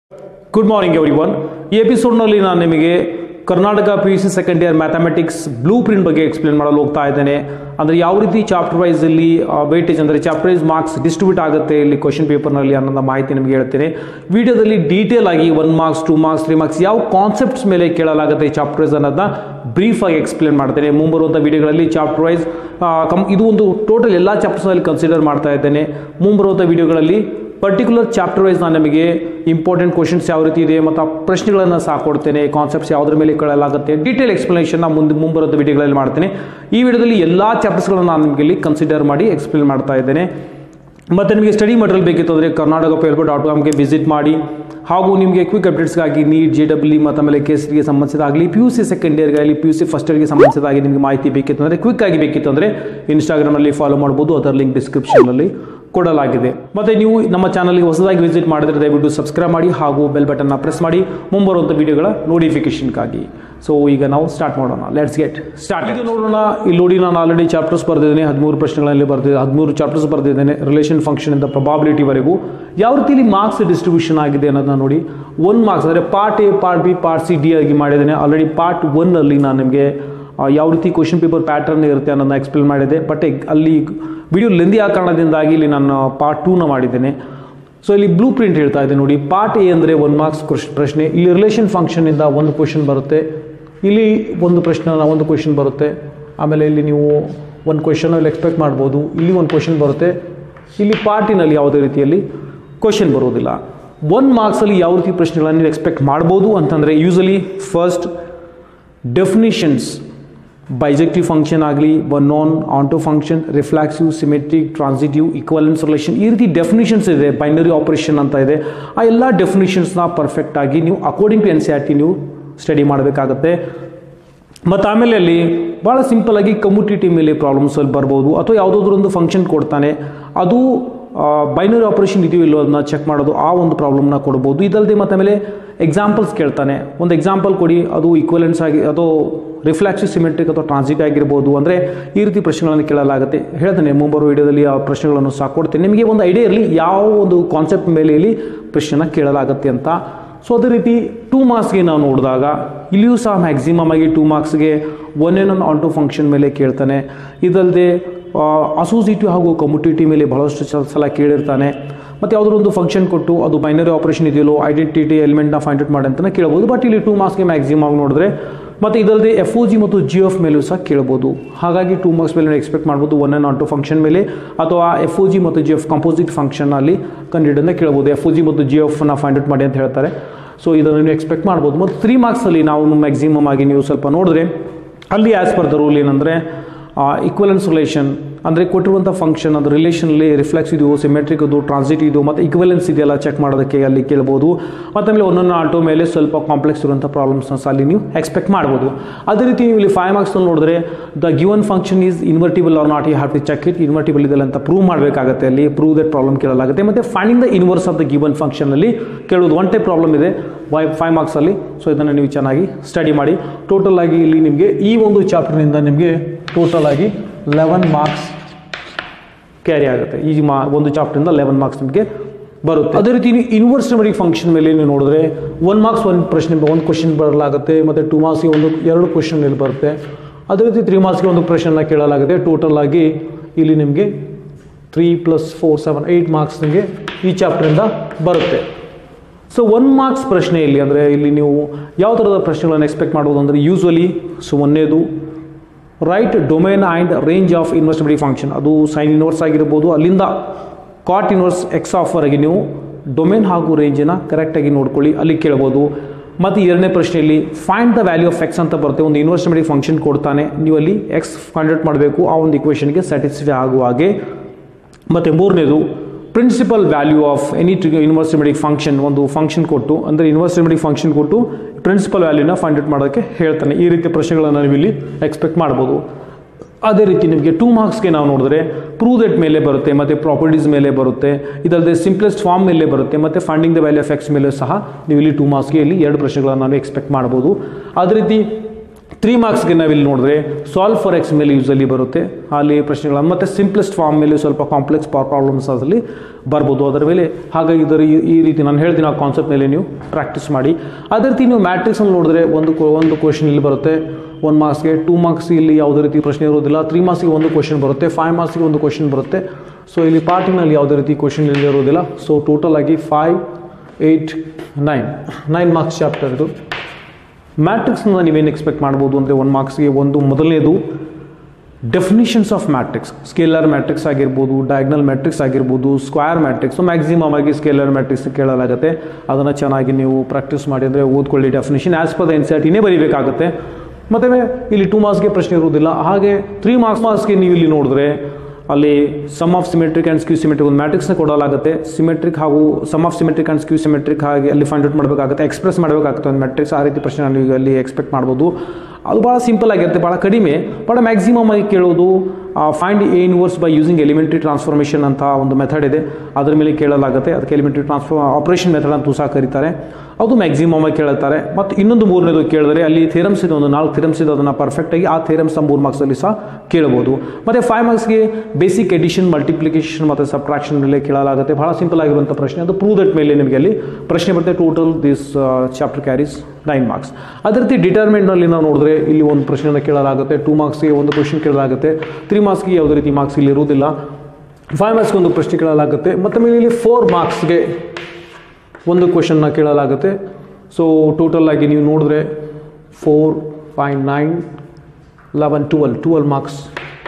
good morning every one ಈ ಎಪಿಸೋಡ್ನಲ್ಲಿ ನಾನು ನಿಮಗೆ Karnataka P U C second year mathematics blueprint ಬಗ್ಗೆ ಎಕ್ಸ್ಪ್ಲೇನ್ ಮಾಡಲು ಹೋಗ್ತಾ ಇದ್ದೇನೆ ಅಂದರೆ ಯಾವ ರೀತಿ ಚಾಪ್ಟರ್ ವೈಸ್ ಇಲ್ಲಿ ವೇಟೇಜ್ ಅಂದರೆ ಚಾಪ್ಟರ್ ವೈಸ್ ಮಾರ್ಕ್ಸ್ ಡಿಸ್ಟ್ರಿಬ್ಯೂಟ್ ಆಗುತ್ತೆ ಇಲ್ಲಿ ಕ್ವಶನ್ ಪೇಪರ್ನಲ್ಲಿ ಅನ್ನೋದ ಮಾಹಿತಿ ನಿಮಗೆ ಹೇಳ್ತೇನೆ ವಿಡಿಯೋದಲ್ಲಿ ಡೀಟೇಲ್ ಆಗಿ one marks two marks three marks ಯಾವ ಕಾನ್ಸೆಪ್ಟ್ಸ್ ಮೇಲೆ ಕೇಳಲಾಗುತ್ತೆ ಈ ಚಾಪ್ಟರ್ ವೈಸ್ ಅನ್ನೋದನ್ನ ಬ್ರೀಫ್ ಆಗಿ ಎಕ್ಸ್ಪ್ಲೇನ್ ಮಾಡ್ತೇನೆ ಮುಂಬರುವಂಥ ವಿಡಿಯೋಗಳಲ್ಲಿ ಚಾಪ್ಟರ್ ವೈಸ್ ಕಮ್ ಇದು ಒಂದು ಟೋಟಲ್ ಎಲ್ಲ ಚಾಪ್ಟರ್ಸಲ್ಲಿ ಕನ್ಸಿಡರ್ ಮಾಡ್ತಾ ಇದ್ದೇನೆ ಮುಂಬರುವಂಥ ವಿಡಿಯೋಗಳಲ್ಲಿ ಪರ್ಟಿಕ್ಯುಲರ್ ಚಾಪ್ಟರ್ ವೈಸ್ ನಾನು ನಿಮಗೆ ಇಂಪಾರ್ಟೆಂಟ್ ಕ್ವಶನ್ಸ್ ಯಾವ ರೀತಿ ಇದೆ ಮತ್ತು ಆ ಪ್ರಶ್ನೆಗಳನ್ನು ಸಹ ಕೊಡ್ತೇನೆ ಕಾನ್ಸೆಪ್ಟ್ಸ್ ಯಾವುದ್ರ ಮೇಲೆ ಕೇಳಲಾಗುತ್ತೆ ಡೀಟೇಲ್ ಎಕ್ಸ್ಪ್ಲನೇಷನ್ ನಾನು ಮುಂದೆ ಮುಂಬರೋದು ವಿಡಿಯೋಗಳಲ್ಲಿ ಮಾಡ್ತೇನೆ ಈ ವಿಡಿಯೋದಲ್ಲಿ ಎಲ್ಲ ಚಾಪ್ಟರ್ಸ್ಗಳನ್ನು ನಾನು ನಿಮಗೆ ಇಲ್ಲಿ ಕನ್ಸಿಡರ್ ಮಾಡಿ ಎಕ್ಸ್ಪ್ಲೇನ್ ಮಾಡ್ತಾ ಇದ್ದೇನೆ ಮತ್ತು ನಿಮಗೆ ಸ್ಟಡಿ ಮಟೀರಿಯಲ್ ಬೇಕಿತ್ತು ಅಂದರೆ ಕರ್ನಾಟಕ ಪೇಲ್ಬೋ ಡಾಟ್ ಕಾಮ್ಗೆ ವಿಸಿಟ್ ಮಾಡಿ ಹಾಗೂ ನಿಮಗೆ ಕ್ವಿಕ್ ಅಪ್ಡೇಟ್ಸ್ಗಾಗಿ ನೀಟ್ ಜೆ ಡಬ್ಲ್ಯೂ ಮತ್ತು ಆಮೇಲೆ ಕೇಸರಿಗೆ ಸಂಬಂಧಿಸಿದಾಗಲಿ ಪಿ ಯು ಸಿ ಸೆಕೆಂಡ್ ಇಯರ್ಗಾಗಲಿ ಪಿ ಯು ಸಿ ಫಸ್ಟ್ ಇಯರ್ಗೆ ಸಂಬಂಧಿಸಿದಾಗಿ ನಿಮಗೆ ಮಾಹಿತಿ ಬೇಕಿತ್ತು ಅಂದರೆ ಕ್ವಿಕ್ ಆಗಿ ಬೇಕಿತ್ತು ಅಂದರೆ ಇನ್ಸ್ಟಾಗ್ರಾಮಲ್ಲಿ ಫಾಲೋ ಮಾಡ್ಬೋದು ಅದರ ಲಿಂಕ್ ಡಿಸ್ಕ್ರಿಪ್ಷನಲ್ಲಿ ಕೊಡಲಾಗಿದೆ ಮತ್ತು ನೀವು ನಮ್ಮ ಚಾನಲ್ಗೆ ಹೊಸದಾಗಿ ವಿಸಿಟ್ ಮಾಡಿದರೆ ದಯವಿಟ್ಟು ಸಬ್ಸ್ಕ್ರೈಬ್ ಮಾಡಿ ಹಾಗೂ ಬೆಲ್ ಬಟನ್ನ ಪ್ರೆಸ್ ಮಾಡಿ ಮುಂಬರುವಂಥ ವಿಡಿಯೋಗಳ ನೋಟಿಫಿಕೇಶನ್ಗಾಗಿ ಸೊ ಈಗ ನಾವು ಸ್ಟಾರ್ಟ್ ಮಾಡೋಣ ಲೆಟ್ಸ್ ಗೆಟ್ ಸ್ಟಾರ್ಟ್ ಇದು ನೋಡೋಣ ಇಲ್ಲಿ ನೋಡಿ ನಾನು ಆಲ್ರೆಡಿ ಚಾಪ್ಟರ್ಸ್ ಬರೆದಿದ್ದೇನೆ ಹದಿಮೂರು ಪ್ರಶ್ನೆಗಳಲ್ಲಿ ಬರ್ತಿದ್ದೆ ಹದಿಮೂರು ಚಾಪ್ಟರ್ಸ್ ಬರೆದಿದ್ದೇನೆ ರಿಲೇಷನ್ ಫಂಕ್ಷನ್ ಇಂದ ಪ್ರೊಬಾಬಿಲಿಟಿವರೆಗೂ ಯಾವ ರೀತಿಯಲ್ಲಿ ಮಾರ್ಕ್ಸ್ ಡಿಸ್ಟ್ರಿಬ್ಯೂಷನ್ ಆಗಿದೆ ಅನ್ನೋದನ್ನ ನೋಡಿ ಒನ್ ಮಾರ್ಕ್ಸ್ ಅಂದರೆ part A part B part C D ಆಗಿ ಮಾಡಿದ್ದೇನೆ ಆಲ್ರೆಡಿ ಪಾರ್ಟ್ ಒನ್ನಲ್ಲಿ ನಾನು ನಿಮಗೆ ಆ, ಯಾವ ರೀತಿ ಕ್ವಶನ್ ಪೇಪರ್ ಪ್ಯಾಟರ್ನ್ ಇರುತ್ತೆ ಅನ್ನೋದನ್ನ ಎಕ್ಸ್ಪ್ಲೇನ್ ಮಾಡಿದೆ ಬಟ್ ಅಲ್ಲಿ ವಿಡಿಯೋ ಲೆಂದಿ ಆ ಕಾರಣದಿಂದಾಗಿ ಇಲ್ಲಿ ನಾನು ಪಾರ್ಟ್ ಟೂನ ಮಾಡಿದ್ದೇನೆ ಸೊ ಇಲ್ಲಿ ಬ್ಲೂ ಪ್ರಿಂಟ್ ಹೇಳ್ತಾ ಇದೆ ನೋಡಿ ಪಾರ್ಟ್ ಎ ಅಂದರೆ ಒನ್ ಮಾರ್ಕ್ಸ್ ಪ್ರಶ್ನೆ ಇಲ್ಲಿ ರಿಲೇಷನ್ ಫಂಕ್ಷನಿಂದ ಒಂದು ಕ್ವಶನ್ ಬರುತ್ತೆ ಇಲ್ಲಿ ಒಂದು ಪ್ರಶ್ನೆ ಒಂದು ಕ್ವಶನ್ ಬರುತ್ತೆ ಆಮೇಲೆ ಇಲ್ಲಿ ನೀವು ಒಂದು ಕ್ವಶನಲ್ಲಿ ಎಕ್ಸ್ಪೆಕ್ಟ್ ಮಾಡ್ಬೋದು ಇಲ್ಲಿ ಒಂದು ಕ್ವಶನ್ ಬರುತ್ತೆ ಇಲ್ಲಿ ಪಾರ್ಟಿನಲ್ಲಿ ಯಾವುದೇ ರೀತಿಯಲ್ಲಿ ಕ್ವಶನ್ ಬರೋದಿಲ್ಲ ಒನ್ ಮಾರ್ಕ್ಸಲ್ಲಿ ಯಾವ ರೀತಿ ಪ್ರಶ್ನೆಗಳನ್ನು ನೀವು ಎಕ್ಸ್ಪೆಕ್ಟ್ ಮಾಡ್ಬೋದು ಅಂತಂದರೆ usually first definitions bijective function ಆಗಲಿ one non onto function reflexive symmetric transitive equivalence relation ಈ ರೀತಿ ಡೆಫಿನಿಷನ್ಸ್ ಇದೆ ಬೈನರಿ ಆಪರೇಷನ್ ಅಂತ ಇದೆ ಆ ಎಲ್ಲ ಡೆಫಿನಿಷನ್ಸ್ನ ಪರ್ಫೆಕ್ಟ್ ಆಗಿ ನೀವು according to N C R T ನೀವು ಸ್ಟಡಿ ಮಾಡಬೇಕಾಗತ್ತೆ ಮತ್ತು ಆಮೇಲೆ ಅಲ್ಲಿ ಭಾಳ ಸಿಂಪಲ್ ಆಗಿ ಕಮ್ಯುಟಿಟಿ ಮೇಲೆ ಪ್ರಾಬ್ಲಮ್ಸಲ್ಲಿ ಬರ್ಬೋದು ಅಥವಾ ಯಾವುದಾದ್ರೂ ಒಂದು ಫಂಕ್ಷನ್ ಕೊಡ್ತಾನೆ ಅದು ಬೈನರಿ ಆಪರೇಷನ್ ಇದೆಯೋ ಇಲ್ಲೋ ಅದನ್ನ ಚೆಕ್ ಮಾಡೋದು ಆ ಒಂದು ಪ್ರಾಬ್ಲಮ್ನ ಕೊಡ್ಬೋದು ಇದಲ್ಲದೆ ಮತ್ತು ಆಮೇಲೆ ಎಕ್ಸಾಂಪಲ್ಸ್ ಕೇಳ್ತಾನೆ ಒಂದು ಎಕ್ಸಾಂಪಲ್ ಕೊಡಿ ಅದು ಈಕ್ವಲೆನ್ಸ್ ಆಗಿ ಅದು ರಿಫ್ಲಾಕ್ಸಿವ್ ಸಿಮೆಟ್ರಿಕ್ ಅಥವಾ ಟ್ರಾನ್ಸಿಟ್ ಆಗಿರ್ಬೋದು ಅಂದರೆ ಈ ರೀತಿ ಪ್ರಶ್ನೆಗಳನ್ನು ಕೇಳಲಾಗುತ್ತೆ ಹೇಳ್ತೇನೆ ಮುಂಬರುವ ವಿಡಿಯೋದಲ್ಲಿ ಆ ಪ್ರಶ್ನೆಗಳನ್ನು ಸಹ ಕೊಡ್ತೇನೆ ನಿಮಗೆ ಒಂದು ಐಡಿಯಾ ಇರಲಿ ಯಾವ ಒಂದು ಕಾನ್ಸೆಪ್ಟ್ ಮೇಲೆ ಇಲ್ಲಿ ಪ್ರಶ್ನೆನ ಕೇಳಲಾಗುತ್ತೆ ಅಂತ ಸೊ ಅದೇ ರೀತಿ ಟೂ ಮಾರ್ಕ್ಸ್ಗೆ ನಾವು ನೋಡಿದಾಗ ಇಲ್ಲಿಯೂ ಸಹ ಮ್ಯಾಕ್ಸಿಮಮ್ ಆಗಿ ಟೂ ಮಾರ್ಕ್ಸ್ಗೆ one and onto function ಮೇಲೆ ಕೇಳ್ತಾನೆ ಇದಲ್ಲದೆ ಅಸೋಸಿಯೇಟಿವ್ ಹಾಗೂ ಕಮ್ಯುಟಿಟಿ ಮೇಲೆ ಬಹಳಷ್ಟು ಸ- ಸಲ ಕೇಳಿರ್ತಾನೆ ಮತ್ತು ಯಾವುದಾದ್ರು ಒಂದು ಫಂಕ್ಷನ್ ಕೊಟ್ಟು ಅದು ಬೈನರಿ ಆಪರೇಷನ್ ಇದೆಯಲ್ಲೋ ಐಡೆಂಟಿಟಿ ಎಲಿಮೆಂಟ್ನ ಫೈಂಡ್ ಔಟ್ ಮಾಡಿ ಅಂತಲೇ ಕೇಳ್ಬೋದು ಬಟ್ ಇಲ್ಲಿ ಟೂ ಮಾರ್ಕ್ಸ್ಗೆ ಮ್ಯಾಕ್ಸಿಮಮ್ ನೋಡಿದ್ರೆ ಮತ್ತು ಇದಲ್ಲದೆ ಎಫ್ ಒ ಜಿ ಮತ್ತು ಜಿ ಎಫ್ ಮೇಲೂ ಸಹ ಕೇಳ್ಬೋದು ಹಾಗಾಗಿ ಟೂ ಮಾರ್ಕ್ಸ್ ಮೇಲೆ ನೀವು ಎಕ್ಸ್ಪೆಕ್ಟ್ ಮಾಡ್ಬೋದು one and onto function ಮೇಲೆ ಅಥವಾ ಎಫ್ ಒ ಜಿ ಮತ್ತು ಜಿ ಎಫ್ ಕಂಪೋಸಿಟ್ ಫಂಕ್ಷನಲ್ಲಿ ಕಂಡಿಡನ್ನ ಕೇಳ್ಬೋದು ಎಫ್ ಒ ಜಿ ಮತ್ತು ಜಿ ಎಫ್ನ ಫೈಂಡ್ ಔಟ್ ಮಾಡಿ ಅಂತ ಹೇಳ್ತಾರೆ ಸೊ ಇದನ್ನು ನೀವು ಎಕ್ಸ್ಪೆಕ್ಟ್ ಮಾಡ್ಬೋದು ಮತ್ತು ತ್ರೀ ಮಾರ್ಕ್ಸಲ್ಲಿ ನಾವು ಮ್ಯಾಕ್ಸಿಮಮ್ ಆಗಿ ನೀವು ಸ್ವಲ್ಪ ನೋಡಿದ್ರೆ ಅಲ್ಲಿ ಆ್ಯಸ್ ಪರ್ ದ ರೂಲ್ ಏನಂದರೆ ಈಕ್ವಲೆನ್ಸ್ ರಿಲೇಷನ್ ಅಂದರೆ ಕೊಟ್ಟಿರುವಂಥ ಫಂಕ್ಷನ್ ಅದು ರಿಲೇಷನಲ್ಲಿ ರಿಫ್ಲೆಕ್ಸ್ ಇದೆಯೋ ಸಿಮೆಟ್ರಿಕ್ ಇದು ಟ್ರಾನ್ಸಿಟ್ ಇದು ಮತ್ತು ಈಕ್ವಲೆನ್ಸ್ ಇದೆಯಲ್ಲ ಚೆಕ್ ಮಾಡೋದಕ್ಕೆ ಅಲ್ಲಿ ಕೇಳ್ಬೋದು ಮತ್ತು ಆಮೇಲೆ ಒಂದೊಂದು ಆಟೋ ಮೇಲೆ ಸ್ವಲ್ಪ ಕಾಂಪ್ಲೆಕ್ಸ್ ಇರುವಂಥ ಪ್ರಾಬ್ಲಮ್ಸ್ನ ಸಹ ಅಲ್ಲಿ ನೀವು ಎಕ್ಸ್ಪೆಕ್ಟ್ ಮಾಡ್ಬೋದು ಅದೇ ರೀತಿ ನೀವು ಇಲ್ಲಿ ಫೈವ್ ಮಾರ್ಕ್ಸ್ನಲ್ಲಿ ನೋಡಿದ್ರೆ the given function is invertible or not you have to check it invertible ಇದೆ ಅಂತ ಪ್ರೂವ್ ಮಾಡಬೇಕಾಗುತ್ತೆ ಅಲ್ಲಿ ಪ್ರೂವ್ ದಟ್ ಪ್ರಾಬ್ಲಮ್ ಕೇಳಲಾಗುತ್ತೆ ಮತ್ತು finding the inverse of the given ಫಂಕ್ಷನಲ್ಲಿ ಕೇಳೋದು ಒನ್ ಟೈಪ್ ಪ್ರಾಬ್ಲಮ್ ಇದೆ ವೈ ಫೈವ್ ಮಾರ್ಕ್ಸಲ್ಲಿ ಸೊ ಇದನ್ನು ನೀವು ಚೆನ್ನಾಗಿ ಸ್ಟಡಿ ಮಾಡಿ ಟೋಟಲ್ ಆಗಿ ಇಲ್ಲಿ ನಿಮಗೆ ಈ ಒಂದು ಚಾಪ್ಟರ್ನಿಂದ ನಿಮಗೆ ಟೋಟಲ್ ಆಗಿ ಲೆವೆನ್ ಮಾರ್ಕ್ಸ್ ಕ್ಯಾರಿ ಆಗುತ್ತೆ ಈ ಮಾ ಒಂದು ಚಾಪ್ಟರಿಂದ ಲೆವೆನ್ ಮಾರ್ಕ್ಸ್ ನಿಮಗೆ ಬರುತ್ತೆ ಅದೇ ರೀತಿ ಇನ್ವರ್ಸ್ ಮೆಟ್ರಿಕ್ ಫಂಕ್ಷನ್ ಮೇಲೆ ನೀವು ನೋಡಿದ್ರೆ ಒನ್ ಮಾರ್ಕ್ಸ್ ಒಂದು ಪ್ರಶ್ನೆ ಒಂದು ಕ್ವಶನ್ ಬರಲಾಗುತ್ತೆ ಮತ್ತು ಟೂ ಮಾರ್ಕ್ಸ್ಗೆ ಒಂದು ಎರಡು ಕ್ವಶನ್ ಇಲ್ಲಿ ಬರುತ್ತೆ ಅದೇ ರೀತಿ ತ್ರೀ ಮಾರ್ಕ್ಸ್ಗೆ ಒಂದು ಪ್ರಶ್ನೆನ ಕೇಳಲಾಗುತ್ತೆ ಟೋಟಲ್ ಆಗಿ ಇಲ್ಲಿ ನಿಮಗೆ three plus four seven eight marks ನಿಮಗೆ ಈ ಚಾಪ್ಟರಿಂದ ಬರುತ್ತೆ ಸೊ ಒನ್ ಮಾರ್ಕ್ಸ್ ಪ್ರಶ್ನೆಯಲ್ಲಿ ಅಂದರೆ ಇಲ್ಲಿ ನೀವು ಯಾವ ಥರದ ಪ್ರಶ್ನೆಗಳನ್ನು ಎಕ್ಸ್ಪೆಕ್ಟ್ ಮಾಡ್ಬೋದು ಅಂದರೆ ಯೂಸ್ವಲಿ ಸೊ ಒಂದೇದು right domain and range of invertibility function ಅದು ಸೈನ್ ಇನ್ವರ್ಸ್ ಆಗಿರ್ಬೋದು ಅಲ್ಲಿಂದ ಕಾಟ್ ಇನ್ವರ್ಸ್ ಎಕ್ಸ್ ಆಫರ್ಗೆ ನೀವು ಡೊಮೇನ್ ಹಾಗೂ ರೇಂಜನ್ನು ಕರೆಕ್ಟಾಗಿ ನೋಡ್ಕೊಳ್ಳಿ ಅಲ್ಲಿ ಕೇಳ್ಬೋದು ಮತ್ತು ಎರಡನೇ ಪ್ರಶ್ನೆಯಲ್ಲಿ find the value of X ಅಂತ ಬರುತ್ತೆ ಒಂದು ಇನ್ವೆಸ್ಟಿಬಿಲಿಟಿ ಫಂಕ್ಷನ್ ಕೊಡ್ತಾನೆ ನೀವು ಅಲ್ಲಿ ಎಕ್ಸ್ ಕಂಡಕ್ಟ್ ಮಾಡಬೇಕು ಆ ಒಂದು ಇಕ್ವೇಷನ್ಗೆ ಸ್ಯಾಟಿಸ್ಫೈ ಆಗುವ ಹಾಗೆ ಮತ್ತು ಮೂರನೇದು principal value of any inverse trigonometric function ಒಂದು ಫಂಕ್ಷನ್ ಕೊಟ್ಟು ಅಂದರೆ ಯೂನಿವರ್ಸಿಮೆಟಿಕ್ ಫಂಕ್ಷನ್ ಕೊಟ್ಟು ಪ್ರಿನ್ಸಿಪಲ್ ವ್ಯಾಲ್ಯೂನ ಫೈಂಡ್ ಔಟ್ ಮಾಡೋಕ್ಕೆ ಹೇಳ್ತಾನೆ ಈ ರೀತಿಯ ಪ್ರಶ್ನೆಗಳನ್ನು ನೀವು ಇಲ್ಲಿ ಎಕ್ಸ್ಪೆಕ್ಟ್ ಮಾಡ್ಬೋದು ಅದೇ ರೀತಿ ನಿಮಗೆ ಟೂ ಮಾರ್ಕ್ಸ್ಗೆ ನಾವು ನೋಡಿದ್ರೆ ಪ್ರೂವ್ ದಟ್ ಮೇಲೆ ಬರುತ್ತೆ ಮತ್ತು ಪ್ರಾಪರ್ಟೀಸ್ ಮೇಲೆ ಬರುತ್ತೆ ಇದಲ್ಲದೆ ಸಿಂಪ್ಲೆಸ್ಟ್ ಫಾರ್ಮ್ ಮೇಲೆ ಬರುತ್ತೆ ಮತ್ತು finding the value of X ಮೇಲೆ ಸಹ ನೀವು ಇಲ್ಲಿ ಟೂ ಮಾರ್ಕ್ಸ್ಗೆ ಇಲ್ಲಿ ಎರಡು ಪ್ರಶ್ನೆಗಳನ್ನು ನಾವು ಎಕ್ಸ್ಪೆಕ್ಟ್ ಮಾಡ್ಬೋದು ಅದೇ ರೀತಿ ತ್ರೀ ಮಾರ್ಕ್ಸ್ಗೆ ನಾವಿಲ್ಲಿ ನೋಡಿದ್ರೆ ಸಾಲ್ವ್ ಫಾರ್ ಎಕ್ಸ್ ಮೇಲೆ ಯೂಸಲಿ ಬರುತ್ತೆ ಅಲ್ಲಿ ಪ್ರಶ್ನೆಗಳ ಮತ್ತು ಸಿಂಪ್ಲೆಸ್ಟ್ ಫಾರ್ಮ್ ಮೇಲೆ ಸ್ವಲ್ಪ ಕಾಂಪ್ಲೆಕ್ಸ್ ಪ್ರಾಬ್ಲಮ್ಸ್ ಅದರಲ್ಲಿ ಬರ್ಬೋದು ಅದರ ಮೇಲೆ ಹಾಗಾಗಿ ಇದರ ಈ- ಈ ರೀತಿ ನಾನು ಹೇಳ್ತೀನಿ ಆ ಕಾನ್ಸೆಪ್ಟ್ ಮೇಲೆ ನೀವು ಪ್ರಾಕ್ಟೀಸ್ ಮಾಡಿ ಅದೇ ರೀತಿ ನೀವು ಮ್ಯಾಟ್ರಿಕ್ಸಲ್ಲಿ ನೋಡಿದ್ರೆ ಒಂದು ಕೊ- ಒಂದು ಕ್ವಶನ್ ಇಲ್ಲಿ ಬರುತ್ತೆ ಒನ್ ಮಾರ್ಕ್ಸ್ಗೆ ಟೂ ಮಾರ್ಕ್ಸ್ ಇಲ್ಲಿ ಯಾವುದೇ ರೀತಿ ಪ್ರಶ್ನೆ ಇರೋದಿಲ್ಲ ತ್ರೀ ಮಾರ್ಕ್ಸ್ಗೆ ಒಂದು ಕ್ವಶನ್ ಬರುತ್ತೆ ಫೈವ್ ಮಾರ್ಕ್ಸ್ಗೆ ಒಂದು ಕ್ವಶನ್ ಬರುತ್ತೆ ಸೊ ಇಲ್ಲಿ ಪಾರ್ಟಿನಲ್ಲಿ ಯಾವುದೇ ರೀತಿ ಕ್ವಶನ್ ಇಲ್ಲಿ ಇರೋದಿಲ್ಲ ಸೊ ಟೋಟಲ್ ಆಗಿ five eight nine nine marks chapter ಇದು ಮ್ಯಾಟ್ರಿಕ್ಸ್ನ ನೀವೇನು ಎಕ್ಸ್ಪೆಕ್ಟ್ ಮಾಡ್ಬೋದು ಅಂದರೆ ಒನ್ ಮಾರ್ಕ್ಸ್ಗೆ ಒಂದು ಮೊದಲನೇದು definitions of matrix scalar matrix ಆಗಿರ್ಬೋದು ಡಯಾಗ್ನಲ್ ಮ್ಯಾಟ್ರಿಕ್ಸ್ ಆಗಿರ್ಬೋದು ಸ್ಕ್ವೇರ್ ಮ್ಯಾಟ್ರಿಕ್ಸ್ ಮ್ಯಾಕ್ಸಿಮಮ್ ಆಗಿ ಸ್ಕೇಲರ್ ಮ್ಯಾಟ್ರಿಕ್ಸ್ ಕೇಳಲಾಗುತ್ತೆ ಅದನ್ನು ಚೆನ್ನಾಗಿ ನೀವು ಪ್ರಾಕ್ಟೀಸ್ ಮಾಡಿ ಅಂದರೆ ಓದ್ಕೊಳ್ಳಿ definition as per the N C R ಟಿನೇ ಬರೀಬೇಕಾಗುತ್ತೆ ಮತ್ತು ಇಲ್ಲಿ ಟೂ ಮಾರ್ಕ್ಸ್ಗೆ ಪ್ರಶ್ನೆ ಇರುವುದಿಲ್ಲ ಹಾಗೆ ತ್ರೀ ಮಾರ್ಕ್ಸ್ ಮಾರ್ಕ್ಸ್ಗೆ ನೀವು ಇಲ್ಲಿ ನೋಡಿದ್ರೆ ಅಲ್ಲಿ sum of symmetric and skew symmetric ಒಂದು ಮ್ಯಾಟ್ರಿಕ್ಸ್ನ ಕೊಡಲಾಗುತ್ತೆ ಸಿಮೆಟ್ರಿಕ್ ಹಾಗೂ sum of symmetric and skew symmetric ಹಾಗೆ ಅಲ್ಲಿ ಫೈಂಡ್ ಔಟ್ ಮಾಡಬೇಕಾಗುತ್ತೆ ಎಕ್ಸ್ಪ್ರೆಸ್ ಮಾಡಬೇಕಾಗುತ್ತೆ ಒಂದು ಮ್ಯಾಟ್ರಿಕ್ಸ್ ಆ ರೀತಿ ಪ್ರಶ್ನೆ ನೀವು ಅಲ್ಲಿ ಎಕ್ಸ್ಪೆಕ್ಟ್ ಮಾಡ್ಬೋದು ಅದು ಭಾಳ ಸಿಂಪಲ್ ಆಗಿರುತ್ತೆ ಭಾಳ ಕಡಿಮೆ ಬಟ್ ಮ್ಯಾಕ್ಸಿಮಮ್ ಆಗಿ ಕೇಳೋದು find A inverse by using elementary transformation ಅಂತ ಒಂದು ಮೆಥಡ್ ಇದೆ ಅದ್ರ ಮೇಲೆ ಕೇಳಲಾಗುತ್ತೆ ಅದಕ್ಕೆ ಎಲಿಮೆಂಟ್ರಿ ಟ್ರಾನ್ಸ್ಫಾರ್ ಆಪರೇಷನ್ ಮೆಥಡ್ ಅಂತೂ ಸಹ ಕರೀತಾರೆ ಅದು ಮ್ಯಾಕ್ಸಿಮಮ್ ಆಗಿ ಕೇಳುತ್ತಾರೆ ಮತ್ತು ಇನ್ನೊಂದು ಮೂರನೇದು ಕೇಳಿದ್ರೆ ಅಲ್ಲಿ ಥೇರಮ್ಸ್ ಇದೆ ಒಂದು ನಾಲ್ಕು ಥೇರಮ್ಸ್ ಇದೆ ಅದನ್ನು ಪರ್ಫೆಕ್ಟಾಗಿ ಆ ಥೇರಮ್ಸ್ ಮೂರು ಮಾರ್ಕ್ಸಲ್ಲಿ ಸಹ ಕೇಳಬಹುದು ಮತ್ತು ಫೈವ್ ಮಾರ್ಕ್ಸ್ಗೆ ಬೇಸಿಕ್ ಎಡಿಷನ್ ಮಲ್ಟಿಪ್ಲಿಕೇಶನ್ ಮತ್ತು ಸಬ್ಟ್ರಾಕ್ಷನ್ ಮೇಲೆ ಕೇಳಲಾಗುತ್ತೆ ಬಹಳ ಸಿಂಪಲ್ ಆಗಿರುವಂಥ ಪ್ರಶ್ನೆ ಅದು ಪ್ರೂವ್ ದಟ್ ಮೇಲೆ ನಿಮಗೆ ಅಲ್ಲಿ ಪ್ರಶ್ನೆ ಬರುತ್ತೆ total this chapter carries nine marks ಅದೇ ರೀತಿ ಡಿಟರ್ಮೆಂಟ್ನಲ್ಲಿ ನಾವು ನೋಡಿದ್ರೆ ಇಲ್ಲಿ ಒಂದು ಪ್ರಶ್ನೆಯನ್ನು ಕೇಳಲಾಗುತ್ತೆ ಟೂ ಮಾರ್ಕ್ಸ್ಗೆ ಒಂದು ಕ್ವಶನ್ ಕೇಳಲಾಗುತ್ತೆ ತ್ರೀ ಮಾರ್ಕ್ಸ್ಗೆ ಯಾವುದೇ ರೀತಿ ಮಾರ್ಕ್ಸ್ ಇಲ್ಲಿ ಇರುವುದಿಲ್ಲ ಫೈವ್ ಮಾರ್ಕ್ಸ್ಗೆ ಒಂದು ಪ್ರಶ್ನೆ ಕೇಳಲಾಗುತ್ತೆ ಮತ್ತು ಮೇಲೆ ಇಲ್ಲಿ ಫೋರ್ ಮಾರ್ಕ್ಸ್ಗೆ ಒಂದು ಕ್ವಶನ್ನ ಕೇಳಲಾಗುತ್ತೆ ಸೊ ಟೋಟಲ್ ಆಗಿ ನೀವು ನೋಡಿದ್ರೆ four five nine eleven twelve twelve marks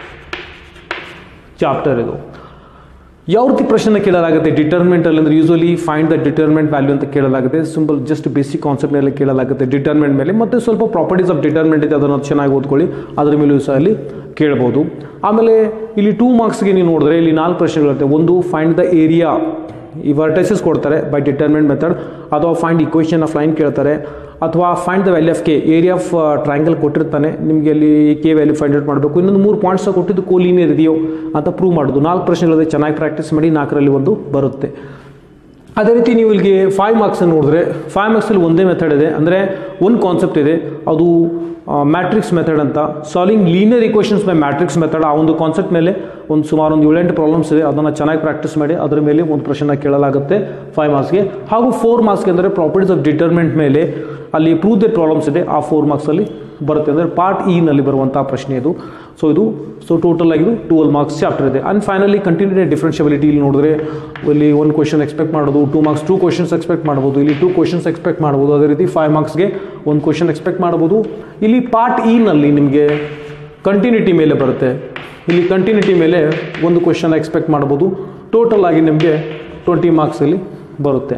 chapter ಇದು ಯಾವ ರೀತಿ ಪ್ರಶ್ನೆ ಕೇಳಲಾಗುತ್ತೆ ಡಿಟರ್ಮೆಂಟ್ ಅಲ್ಲಿ ಅಂದ್ರೆ usually find the determinant value ಅಂತ ಕೇಳಲಾಗುತ್ತೆ ಸಿಂಪಲ್ ಜಸ್ಟ್ ಬೇಸಿಕ್ ಕಾನ್ಸೆಪ್ಟ್ ಮೇಲೆ ಕೇಳಲಾಗುತ್ತೆ ಡಿಟರ್ಮೆಂಟ್ ಮೇಲೆ ಮತ್ತೆ ಸ್ವಲ್ಪ ಪ್ರಾಪರ್ಟೀಸ್ ಆಫ್ ಡಿಟರ್ಮೆಂಟ್ ಇದೆ ಅದನ್ನು ಚೆನ್ನಾಗಿ ಓದ್ಕೊಳ್ಳಿ ಅದ್ರ ಮೇಲೂ ಸಹ ಅಲ್ಲಿ ಕೇಳ್ಬೋದು ಆಮೇಲೆ ಇಲ್ಲಿ ಟೂ ಮಾರ್ಕ್ಸ್ಗೆ ನೀವು ನೋಡಿದ್ರೆ ಇಲ್ಲಿ ನಾಲ್ಕು ಪ್ರಶ್ನೆಗಳಿರುತ್ತೆ ಒಂದು ಫೈಂಡ್ ದ ಏರಿಯಾ ಈ ವರ್ಟೈಸಸ್ ಕೊಡ್ತಾರೆ ಬೈ ಡಿಟರ್ಮೆಂಟ್ ಮೆಥಡ್ ಅಥವಾ ಫೈಂಡ್ ಇಕ್ವೇಷನ್ ಆಫ್ ಲೈನ್ ಕೇಳ್ತಾರೆ ಅಥವಾ find the value of K area of triangle ಕೊಟ್ಟಿರ್ತಾನೆ ನಿಮಗೆ ಅಲ್ಲಿ ಕೆ ವ್ಯಾಲ್ಯೂ ಫೈಂಡ್ ಔಟ್ ಮಾಡಬೇಕು ಇನ್ನೊಂದು ಮೂರು ಪಾಯಿಂಟ್ಸ್ ಕೊಟ್ಟಿದ್ದು ಕೋಲಿನಿಯರ್ ಇದೆಯೋ ಅಂತ ಪ್ರೂವ್ ಮಾಡೋದು ನಾಲ್ಕು ಪ್ರಶ್ನೆಗಳಿದೆ ಚೆನ್ನಾಗಿ ಪ್ರಾಕ್ಟೀಸ್ ಮಾಡಿ ನಾಲ್ಕರಲ್ಲಿ ಒಂದು ಬರುತ್ತೆ ಅದೇ ರೀತಿ ನೀವು ಇಲ್ಲಿಗೆ ಫೈವ್ ಮಾರ್ಕ್ಸ್ ನೋಡಿದ್ರೆ ಫೈವ್ ಮಾರ್ಕ್ಸಲ್ಲಿ ಒಂದೇ ಮೆಥಡ್ ಇದೆ ಅಂದರೆ ಒಂದು ಕಾನ್ಸೆಪ್ಟ್ ಇದೆ ಅದು ಮ್ಯಾಟ್ರಿಕ್ಸ್ ಮೆಥಡ್ ಅಂತ solving linear equations by matrix method ಆ ಒಂದು ಕಾನ್ಸೆಪ್ಟ್ ಮೇಲೆ ಒಂದು ಸುಮಾರು ಒಂದು ಏಳೆಂಟು ಪ್ರಾಬ್ಲಮ್ಸ್ ಇದೆ ಅದನ್ನು ಚೆನ್ನಾಗಿ ಪ್ರಾಕ್ಟೀಸ್ ಮಾಡಿ ಅದರ ಮೇಲೆ ಒಂದು ಪ್ರಶ್ನೆ ಕೇಳಲಾಗುತ್ತೆ ಫೈವ್ ಮಾರ್ಕ್ಸ್ಗೆ ಹಾಗೂ ಫೋರ್ ಮಾರ್ಕ್ಸ್ಗೆ ಅಂದರೆ ಪ್ರಾಪರ್ಟೀಸ್ ಆಫ್ ಡಿಟರ್ಮೆಂಟ್ ಮೇಲೆ ಅಲ್ಲಿ ಪ್ರೂವ್ ದ ಪ್ರಾಬ್ಲಮ್ಸ್ ಇದೆ ಆ ಫೋರ್ ಮಾರ್ಕ್ಸಲ್ಲಿ ಬರುತ್ತೆ ಅಂದರೆ ಪಾರ್ಟ್ ಇನಲ್ಲಿ ಬರುವಂಥ ಪ್ರಶ್ನೆ ಇದು ಸೊ ಇದು ಸೊ ಟೋಟಲ್ ಆಗಿದು ಟುವೆಲ್ ಮಾರ್ಕ್ಸ್ ಚಾಪ್ಟರ್ ಇದೆ ಆ್ಯಂಡ್ ಫೈನಲಿ ಕಂಟಿನ್ಯೂಟೆಡ್ ಡಿಫ್ರೆನ್ಷಿಯಬಿಲಿಟಿ ಇಲ್ಲಿ ನೋಡಿದ್ರೆ ಇಲ್ಲಿ ಒಂದು ಕ್ವಶನ್ ಎಕ್ಸ್ಪೆಕ್ಟ್ ಮಾಡೋದು two marks two questions expect ಮಾಡ್ಬೋದು ಇಲ್ಲಿ ಟೂ ಕ್ವಶನ್ಸ್ ಎಕ್ಸ್ಪೆಕ್ಟ್ ಮಾಡ್ಬೋದು ಅದೇ ರೀತಿ ಫೈವ್ ಮಾರ್ಕ್ಸ್ಗೆ ಒಂದು ಕ್ವಶನ್ ಎಕ್ಸ್ಪೆಕ್ಟ್ ಮಾಡ್ಬೋದು ಇಲ್ಲಿ ಪಾರ್ಟ್ ಇನಲ್ಲಿ ನಿಮಗೆ ಕಂಟಿನ್ಯೂಟಿ ಮೇಲೆ ಬರುತ್ತೆ ಇಲ್ಲಿ ಕಂಟಿನ್ಯೂಟಿ ಮೇಲೆ ಒಂದು ಕ್ವಶನ್ ಎಕ್ಸ್ಪೆಕ್ಟ್ ಮಾಡ್ಬೋದು ಟೋಟಲ್ ಆಗಿ ನಿಮಗೆ ಟ್ವೆಂಟಿ ಮಾರ್ಕ್ಸಲ್ಲಿ ಬರುತ್ತೆ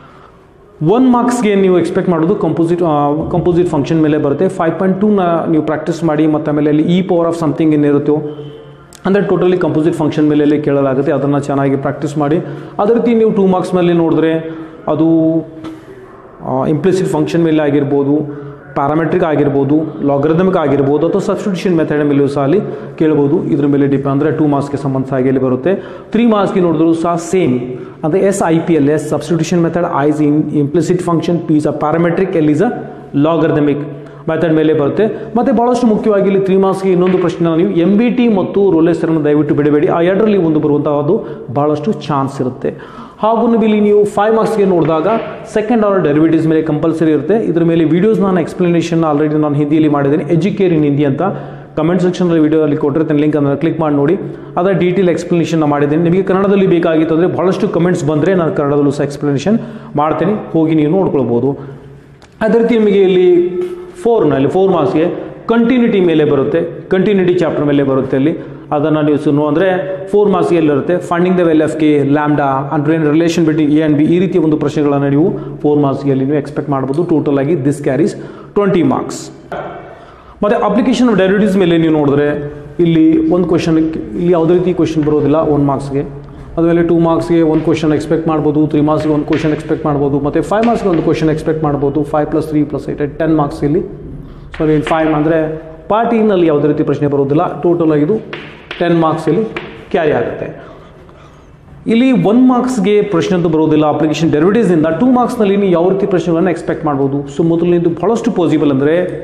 ಒನ್ ಮಾರ್ಕ್ಸ್ಗೆ ನೀವು ಎಕ್ಸ್ಪೆಕ್ಟ್ ಮಾಡೋದು ಕಂಪೋಸಿಟ್ ಕಂಪೋಸಿಟ್ ಫಂಕ್ಷನ್ ಮೇಲೆ ಬರುತ್ತೆ ಫೈವ್ ಪಾಯಿಂಟ್ ಟೂನ ನೀವು ಪ್ರಾಕ್ಟೀಸ್ ಮಾಡಿ ಮತ್ತು ಆಮೇಲೆ ಅಲ್ಲಿ ಇ ಪವರ್ ಆಫ್ ಸಮಥಿಂಗ್ ಏನಿರುತ್ತೋ ಅಂದರೆ ಟೋಟಲಿ ಕಂಪೋಸಿಟ್ ಫಂಕ್ಷನ್ ಮೇಲೆ ಕೇಳಲಾಗುತ್ತೆ ಅದನ್ನು ಚೆನ್ನಾಗಿ ಪ್ರಾಕ್ಟೀಸ್ ಮಾಡಿ ಅದೇ ರೀತಿ ನೀವು ಟೂ ಮಾರ್ಕ್ಸ್ ಮೇಲೆ ನೋಡಿದ್ರೆ ಅದು ಇಂಪ್ಲಿಸಿಟ್ ಫಂಕ್ಷನ್ ಮೇಲೆ ಆಗಿರ್ಬೋದು ಪ್ಯಾರಾಮೆಟ್ರಿಕ್ ಆಗಿರ್ಬೋದು ಲಾಗರಿದಮಿಕ್ ಆಗಿರ್ಬೋದು ಅಥವಾ ಸಬ್ಸ್ಟಿಟ್ಯೂಷನ್ ಮೆಥಡ್ ಮೇಲೂ ಸಹ ಅಲ್ಲಿ ಕೇಳ್ಬೋದು ಇದ್ರ ಮೇಲೆ ಡಿಪೆಂಡ್ ಅಂದರೆ ಟೂ ಮಾರ್ಕ್ಸ್ಗೆ ಸಂಬಂಧ ಹಾಗೆ ಇಲ್ಲಿ ಬರುತ್ತೆ ತ್ರೀ ಮಾರ್ಕ್ಸ್ಗೆ ನೋಡಿದ್ರು ಸಹ ಸೇಮ್ ಅಂದರೆ S I P L S substitution method I is in implicit function P is a parametric L is a logarithmic method ಮೇಲೆ ಬರುತ್ತೆ ಮತ್ತು ಭಾಳಷ್ಟು ಮುಖ್ಯವಾಗಿ ಇಲ್ಲಿ ತ್ರೀ ಮಾರ್ಕ್ಸ್ಗೆ ಇನ್ನೊಂದು ಪ್ರಶ್ನೆ ನೀವು ಎಂ ಬಿ ಟಿ ಮತ್ತು ರೋಲೆಸ್ಟರನ್ನು ದಯವಿಟ್ಟು ಬಿಡಬೇಡಿ ಆ ಎರಡರಲ್ಲಿ ಒಂದು ಬರುವಂಥದ್ದು ಭಾಳಷ್ಟು ಚಾನ್ಸ್ ಇರುತ್ತೆ ಹಾಗೂ ನೀವು ಇಲ್ಲಿ ನೀವು ಫೈವ್ ಮಾರ್ಕ್ಸ್ಗೆ ನೋಡಿದಾಗ ಸೆಕೆಂಡ್ ಆರ್ಡರ್ ಡೆರಿವೇಟಿವ್ಸ್ ಮೇಲೆ ಕಂಪಲ್ಸರಿ ಇರುತ್ತೆ ಇದ್ರ ಮೇಲೆ ವೀಡಿಯೋಸ್ ನಾನು ಎಕ್ಸ್ಪ್ಲನೇಷನ್ ಆಲ್ರೆಡಿ ನಾನು ಹಿಂದಿಯಲ್ಲಿ ಮಾಡಿದ್ದೀನಿ ಎಜುಕೇರ್ ಇನ್ ಹಿಂದಿ ಅಂತ ಕಮೆಂಟ್ ಸೆಕ್ಷನಲ್ಲಿ ವಿಡಿಯೋ ಅಲ್ಲಿ ಕೊಟ್ಟಿರ್ತೀನಿ ಲಿಂಕ್ ಅದನ್ನು ಕ್ಲಿಕ್ ಮಾಡಿ ನೋಡಿ ಅದರ ಡೀಟೇಲ್ ಎಕ್ಸ್ಪ್ಲನೇಷನ್ ಮಾಡಿದ್ದೀನಿ ನಿಮಗೆ ಕನ್ನಡದಲ್ಲಿ ಬೇಕಾಗಿತ್ತು ಅಂದರೆ ಭಾಳಷ್ಟು ಕಮೆಂಟ್ಸ್ ಬಂದರೆ ನಾನು ಕನ್ನಡದಲ್ಲೂ ಸಹ ಎಕ್ಸ್ಪ್ಲನೇಷನ್ ಮಾಡ್ತೀನಿ ಹೋಗಿ ನೀವು ನೋಡ್ಕೊಳ್ಬೋದು ಅದೇ ರೀತಿ ನಿಮಗೆ ಇಲ್ಲಿ ಫೋರ್ನಲ್ಲಿ ಫೋರ್ ಮಾರ್ಕ್ಸ್ಗೆ ಕಂಟಿನ್ಯೂಟಿ ಮೇಲೆ ಬರುತ್ತೆ ಕಂಟಿನ್ಯೂಟಿ ಚಾಪ್ಟರ್ ಮೇಲೆ ಬರುತ್ತೆ ಅಲ್ಲಿ ಅದನ್ನು ನೀವು ಸುನ್ನು ಅಂದರೆ ಫೋರ್ ಮಾರ್ಕ್ಸ್ಗೆ ಎಲ್ಲಿರುತ್ತೆ finding the value F K lambda ಅಂದ್ರೆ relation between A and B ಈ ರೀತಿಯ ಒಂದು ಪ್ರಶ್ನೆಗಳನ್ನು ನೀವು ಫೋರ್ ಮಾರ್ಕ್ಸ್ಗೆ ಅಲ್ಲಿ ನೀವು ಎಕ್ಸ್ಪೆಕ್ಟ್ ಮಾಡ್ಬೋದು ಟೋಟಲ್ ಆಗಿ ದಿಸ್ ಕ್ಯಾರೀಸ್ ಟ್ವೆಂಟಿ ಮಾರ್ಕ್ಸ್ ಮತ್ತು ಅಪ್ಲಿಕೇಶನ್ ಆಫ್ ಡೆರಿವೇಟಿವ್ಸ್ ಮೇಲೆ ನೀವು ನೋಡಿದ್ರೆ ಇಲ್ಲಿ ಒಂದು ಕ್ವಶನ್ ಇಲ್ಲಿ ಯಾವುದೇ ರೀತಿ ಕ್ವಶನ್ ಬರೋದಿಲ್ಲ ಒನ್ ಮಾರ್ಕ್ಸ್ಗೆ ಅದುಮೇಲೆ ಟೂ ಮಾರ್ಕ್ಸ್ಗೆ ಒಂದು ಕ್ವಶನ್ ಎಕ್ಸ್ಪೆಕ್ಟ್ ಮಾಡ್ಬೋದು ತ್ರೀ ಮಾರ್ಕ್ಸ್ಗೆ ಒಂದು ಕ್ವಶನ್ ಎಕ್ಸ್ಪೆಕ್ಟ್ ಮಾಡ್ಬೋದು ಮತ್ತು ಫೈವ್ ಮಾರ್ಕ್ಸ್ಗೆ ಒಂದು ಕ್ವಶನ್ ಎಕ್ಸ್ಪೆಕ್ಟ್ ಮಾಡ್ಬೋದು five plus three plus eight ten marks ಇಲ್ಲಿ ಸಾರಿ ಫೈವ್ ಅಂದರೆ ಪಾರ್ಟ್ ಇನಲ್ಲಿ ಯಾವುದೇ ರೀತಿ ಪ್ರಶ್ನೆ ಬರೋದಿಲ್ಲ ಟೋಟಲ್ ಆಗಿದು ಟೆನ್ ಮಾರ್ಕ್ಸ್ ಇಲ್ಲಿ ಕ್ಯಾರಿ ಆಗುತ್ತೆ ಇಲ್ಲಿ ಒನ್ ಮಾರ್ಕ್ಸ್ಗೆ ಪ್ರಶ್ನೆ ಅಂತೂ ಬರೋದಿಲ್ಲ ಅಪ್ಲಿಕೇಶನ್ ಡೆರಿವೇಟಿವ್ಸ್ನಿಂದ ಟೂ ಮಾರ್ಕ್ಸ್ನಲ್ಲಿ ನೀವು ಯಾವ ರೀತಿ ಪ್ರಶ್ನೆಗಳನ್ನು ಎಕ್ಸ್ಪೆಕ್ಟ್ ಮಾಡ್ಬೋದು ಸೊ ಮೊದಲನೇದು ಬಹಳಷ್ಟು ಪಾಸಿಬಲ್ ಅಂದರೆ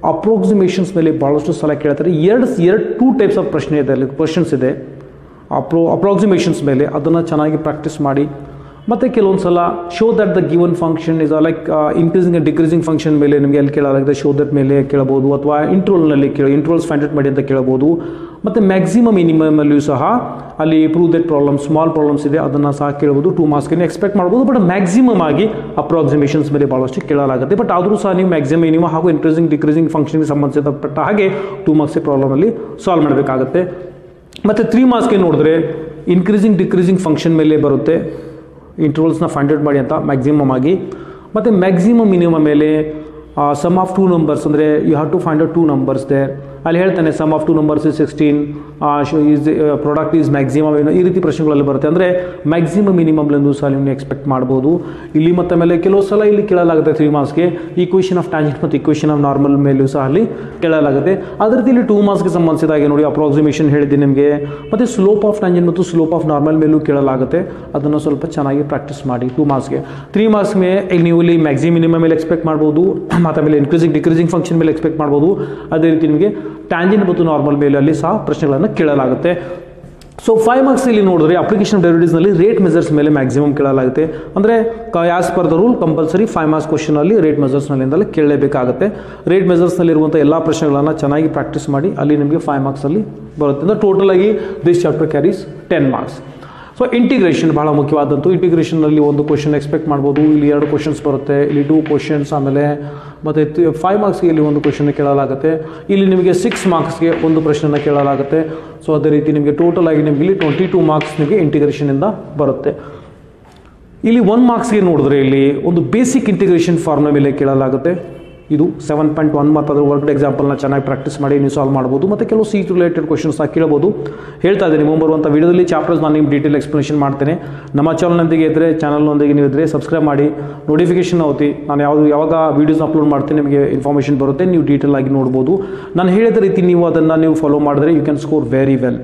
ಅಪ್ರೋಕ್ಸಿಮೇಷನ್ಸ್ ಮೇಲೆ ಭಾಳಷ್ಟು ಸಲ ಕೇಳ್ತಾರೆ ಎರಡು ಎರಡು ಟೂ ಟೈಪ್ಸ್ ಆಫ್ ಪ್ರಶ್ನೆ ಇದೆ ಅಲ್ಲಿ ಕ್ವಶನ್ಸ್ ಇದೆ ಅಪ್ರೋ ಅಪ್ರಾಕ್ಸಿಮೇಷನ್ಸ್ ಮೇಲೆ ಅದನ್ನು ಚೆನ್ನಾಗಿ ಪ್ರಾಕ್ಟೀಸ್ ಮಾಡಿ ಮತ್ತು ಕೆಲವೊಂದು ಸಲ show that the given function is like increasing and decreasing function ಮೇಲೆ ನಿಮಗೆ ಅಲ್ಲಿ ಕೇಳಲಾಗಿದೆ ಶೋ ದಟ್ ಮೇಲೆ ಕೇಳಬಹುದು ಅಥವಾ ಇಂಟ್ರೋಲ್ನಲ್ಲಿ ಕೇಳಿ ಇಂಟ್ರೋಲ್ಸ್ ಫೈಂಡ್ ಮಾಡಿ ಅಂತ ಕೇಳಬಹುದು ಮತ್ತು ಮ್ಯಾಕ್ಸಿಮಮ್ ಮಿನಿಮಮಲ್ಲಿಯೂ ಸಹ ಅಲ್ಲಿ prove that problem small problems ಇದೆ ಅದನ್ನು ಸಹ ಕೇಳ್ಬೋದು ಟೂ ಮಾರ್ಕ್ಸ್ಗೆ ಎಕ್ಸ್ಪೆಕ್ಟ್ ಮಾಡ್ಬೋದು ಬಟ್ ಮ್ಯಾಕ್ಸಿಮಮ್ ಆಗಿ ಅಪ್ರಾಕ್ಸಿಮೇಷನ್ಸ್ ಮೇಲೆ ಭಾಳಷ್ಟು ಕೇಳಲಾಗುತ್ತೆ ಬಟ್ ಆದರೂ ಸಹ ನೀವು ಮ್ಯಾಕ್ಸಿಮಮ್ ಮಿನಿಮಮ್ ಹಾಗೂ ಇನ್ಕ್ರೀಸಿಂಗ್ ಡಿಕ್ರೀಸಿಂಗ್ ಫಂಕ್ಷನ್ಗೆ ಸಂಬಂಧಿಸಿದಪಟ್ಟ ಹಾಗೆ ಟೂ ಮಾರ್ಕ್ಸ್ ಪ್ರಾಬ್ಲಮಲ್ಲಿ ಸಾಲ್ವ್ ಮಾಡಬೇಕಾಗುತ್ತೆ ಮತ್ತು ತ್ರೀ ಮಾರ್ಕ್ಸ್ಗೆ ನೋಡಿದ್ರೆ ಇನ್ಕ್ರೀಸಿಂಗ್ ಡಿಕ್ರೀಸಿಂಗ್ ಫಂಕ್ಷನ್ ಮೇಲೆ ಬರುತ್ತೆ ಇಂಟರ್ವಲ್ಸ್ನ ಫೈಂಡ್ ಔಟ್ ಮಾಡಿ ಅಂತ ಮ್ಯಾಕ್ಸಿಮಮ್ ಆಗಿ ಮತ್ತು ಮ್ಯಾಕ್ಸಿಮಮ್ ಮಿನಿಮಮ್ ಮೇಲೆ ಸಮ್ ಆಫ್ ಟೂ ನಂಬರ್ಸ್ ಅಂದರೆ you have to find out two numbers there ಅಲ್ಲಿ ಹೇಳ್ತಾನೆ sum of two numbers is sixteen is product is maximum ಏನೋ ಈ ರೀತಿ ಪ್ರಶ್ನೆಗಳಲ್ಲಿ ಬರುತ್ತೆ ಅಂದರೆ ಮ್ಯಾಕ್ಸಿಮಮ್ ಮಿನಿಮಮ್ಲೆಂದು ಸಹ ನೀವು ಎಕ್ಸ್ಪೆಕ್ಟ್ ಮಾಡ್ಬೋದು ಇಲ್ಲಿ ಮತ್ತೆ ಮೇಲೆ ಕೆಲವು ಸಲ ಇಲ್ಲಿ ಕೇಳಲಾಗುತ್ತೆ ತ್ರೀ ಮಾರ್ಕ್ಸ್ಗೆ ಈಕ್ವೇಷನ್ ಆಫ್ ಟ್ಯಾಂಜೆಂಟ್ ಮತ್ತು ಈಕ್ವೇಷನ್ ಆಫ್ ನಾರ್ಮಲ್ ಮೇಲೂ ಸಹ ಅಲ್ಲಿ ಕೇಳಲಾಗುತ್ತೆ ಅದೇ ರೀತಿ ಇಲ್ಲಿ ಟೂ ಮಾರ್ಕ್ಸ್ಗೆ ಸಂಬಂಧಿಸಿದ ಹಾಗೆ ನೋಡಿ ಅಪ್ರಾಕ್ಸಿಮೇಷನ್ ಹೇಳಿದ್ದೀನಿ ನಿಮಗೆ ಮತ್ತು ಸ್ಲೋಪ್ ಆಫ್ ಟ್ಯಾಂಜೆಂಟ್ ಮತ್ತು ಸ್ಲೋಪ್ ಆಫ್ ನಾರ್ಮಲ್ ಮೇಲೂ ಕೇಳಲಾಗುತ್ತೆ ಅದನ್ನು ಸ್ವಲ್ಪ ಚೆನ್ನಾಗಿ ಪ್ರಾಕ್ಟೀಸ್ ಮಾಡಿ ಟೂ ಮಾರ್ಕ್ಸ್ಗೆ ತ್ರೀ ಮಾರ್ಕ್ಸ್ ಮೇಲೆ ನೀವು ಇಲ್ಲಿ ಮ್ಯಾಕ್ಸಿಮಮ್ ಮಿನಿಮಮ್ ಮೇಲೆ ಎಕ್ಸ್ಪೆಕ್ಟ್ ಮಾಡ್ಬೋದು ಮತ್ತು ಆಮೇಲೆ ಇನ್ಕ್ರೀಸಿಂಗ್ ಡಿಕ್ರೀಸಿಂಗ್ ಫಂಕ್ಷನ್ ಮೇಲೆ ಎಕ್ಸ್ಪೆಕ್ಟ್ ಮಾಡ್ಬೋದು ಅದೇ ರೀತಿ ನಿಮಗೆ ಟ್ಯಾಂಜೆಂಟ್ ಮತ್ತು ನಾರ್ಮಲ್ ಮೇಲೆ ಅಲ್ಲಿ ಸಹ ಪ್ರಶ್ನೆಗಳನ್ನು ಕೇಳಲಾಗುತ್ತೆ ಸೊ ಫೈವ್ ಮಾರ್ಕ್ಸ್ ಇಲ್ಲಿ ನೋಡಿದ್ರೆ ಅಪ್ಲಿಕೇಶನ್ ಡೆರಿವಿಟೀಸ್ನಲ್ಲಿ ರೇಟ್ ಮೆಜರ್ಸ್ ಮೇಲೆ ಮ್ಯಾಕ್ಸಿಮಮ್ ಕೇಳಲಾಗುತ್ತೆ ಅಂದರೆ as per the rule compulsory five marks ಕ್ವಶನಲ್ಲಿ ರೇಟ್ ಮೆಜರ್ಸ್ನಲ್ಲಿಂದಲೇ ಕೇಳಲೇಬೇಕಾಗುತ್ತೆ ರೇಟ್ ಮೆಜರ್ಸ್ನಲ್ಲಿರುವಂಥ ಎಲ್ಲ ಪ್ರಶ್ನೆಗಳನ್ನು ಚೆನ್ನಾಗಿ ಪ್ರಾಕ್ಟೀಸ್ ಮಾಡಿ ಅಲ್ಲಿ ನಿಮಗೆ ಫೈವ್ ಮಾರ್ಕ್ಸಲ್ಲಿ ಬರುತ್ತೆ ಅಂದರೆ ಟೋಟಲ್ ಆಗಿ this chapter carries ten marks so integration ಬಹಳ ಮುಖ್ಯವಾದಂತು ಇಂಟಿಗ್ರೇಷನ್ನಲ್ಲಿ ಒಂದು ಕ್ವಶನ್ ಎಕ್ಸ್ಪೆಕ್ಟ್ ಮಾಡ್ಬೋದು ಇಲ್ಲಿ ಎರಡು ಕ್ವಶನ್ಸ್ ಬರುತ್ತೆ ಇಲ್ಲಿ ಟೂ ಕ್ವಶನ್ಸ್ ಆಮೇಲೆ ಮತ್ತು ಫೈವ್ ಮಾರ್ಕ್ಸ್ಗೆ ಇಲ್ಲಿ ಒಂದು ಕ್ವಶನ್ ಕೇಳಲಾಗುತ್ತೆ ಇಲ್ಲಿ ನಿಮಗೆ ಸಿಕ್ಸ್ ಮಾರ್ಕ್ಸ್ಗೆ ಒಂದು ಪ್ರಶ್ನೆನ ಕೇಳಲಾಗುತ್ತೆ ಸೊ ಅದೇ ರೀತಿ ನಿಮಗೆ ಟೋಟಲ್ ಆಗಿ ನಿಮಗೆ ಇಲ್ಲಿ ಟ್ವೆಂಟಿ ಟೂ ಮಾರ್ಕ್ಸ್ ನಿಮಗೆ ಇಂಟಿಗ್ರೇಷನಿಂದ ಬರುತ್ತೆ ಇಲ್ಲಿ ಒನ್ ಮಾರ್ಕ್ಸ್ಗೆ ನೋಡಿದ್ರೆ ಇಲ್ಲಿ ಒಂದು ಬೇಸಿಕ್ ಇಂಟಿಗ್ರೇಷನ್ ಫಾರ್ಮ್ನ ಮೇಲೆ ಕೇಳಲಾಗುತ್ತೆ ಇದು ಸೆವೆನ್ ಪಾಯಿಂಟ್ ಒನ್ ಮತ್ತು ಅದರ ವರ್ಡ್ ಎಕ್ಸಾಂಪಲ್ನ ಚೆನ್ನಾಗಿ ಪ್ರಾಕ್ಟೀಸ್ ಮಾಡಿ ನೀವು ಸಾಲ್ವ್ ಮಾಡ್ಬೋದು ಮತ್ತು ಕೆಲವು ಸೀಟ್ ರಿಲೇಟೆಡ್ ಕ್ವಶನ್ಸ್ನ ಕೇಳ್ಬೋದು ಹೇಳ್ತಾ ಇದ್ದೀನಿ ಮುಂಬರುವಂಥ ವಿಡಿಯೋದಲ್ಲಿ ಚಾಪ್ಟರ್ಸ್ ನಾನು ನಿಮ್ಗೆ ಡೀಟೇಲ್ ಎಕ್ಸ್ಪ್ಲನೇಷನ್ ಮಾಡ್ತೇನೆ ನಮ್ಮ ಚಾನಲ್ನೊಂದಿಗೆ ಇದ್ದರೆ ಚಾನಲ್ನೊಂದಿಗೆ ನೀವು ಇದ್ದರೆ ಸಬ್ಸ್ಕ್ರೈಬ್ ಮಾಡಿ ನೋಟಿಫಿಕೇಶನ್ ಅವತಿ ನಾನು ಯಾವುದು ಯಾವಾಗ ವೀಡಿಯೋಸ್ನ ಅಪ್ಲೋಡ್ ಮಾಡ್ತೀನಿ ನಿಮಗೆ ಇನ್ಫಾರ್ಮೇಷನ್ ಬರುತ್ತೆ ನೀವು ಡೀಟೇಲ್ ಆಗಿ ನೋಡ್ಬೋದು ನಾನು ಹೇಳಿದ ರೀತಿ ನೀವು ಅದನ್ನು ನೀವು ಫಾಲೋ ಮಾಡಿದ್ರೆ you can score very well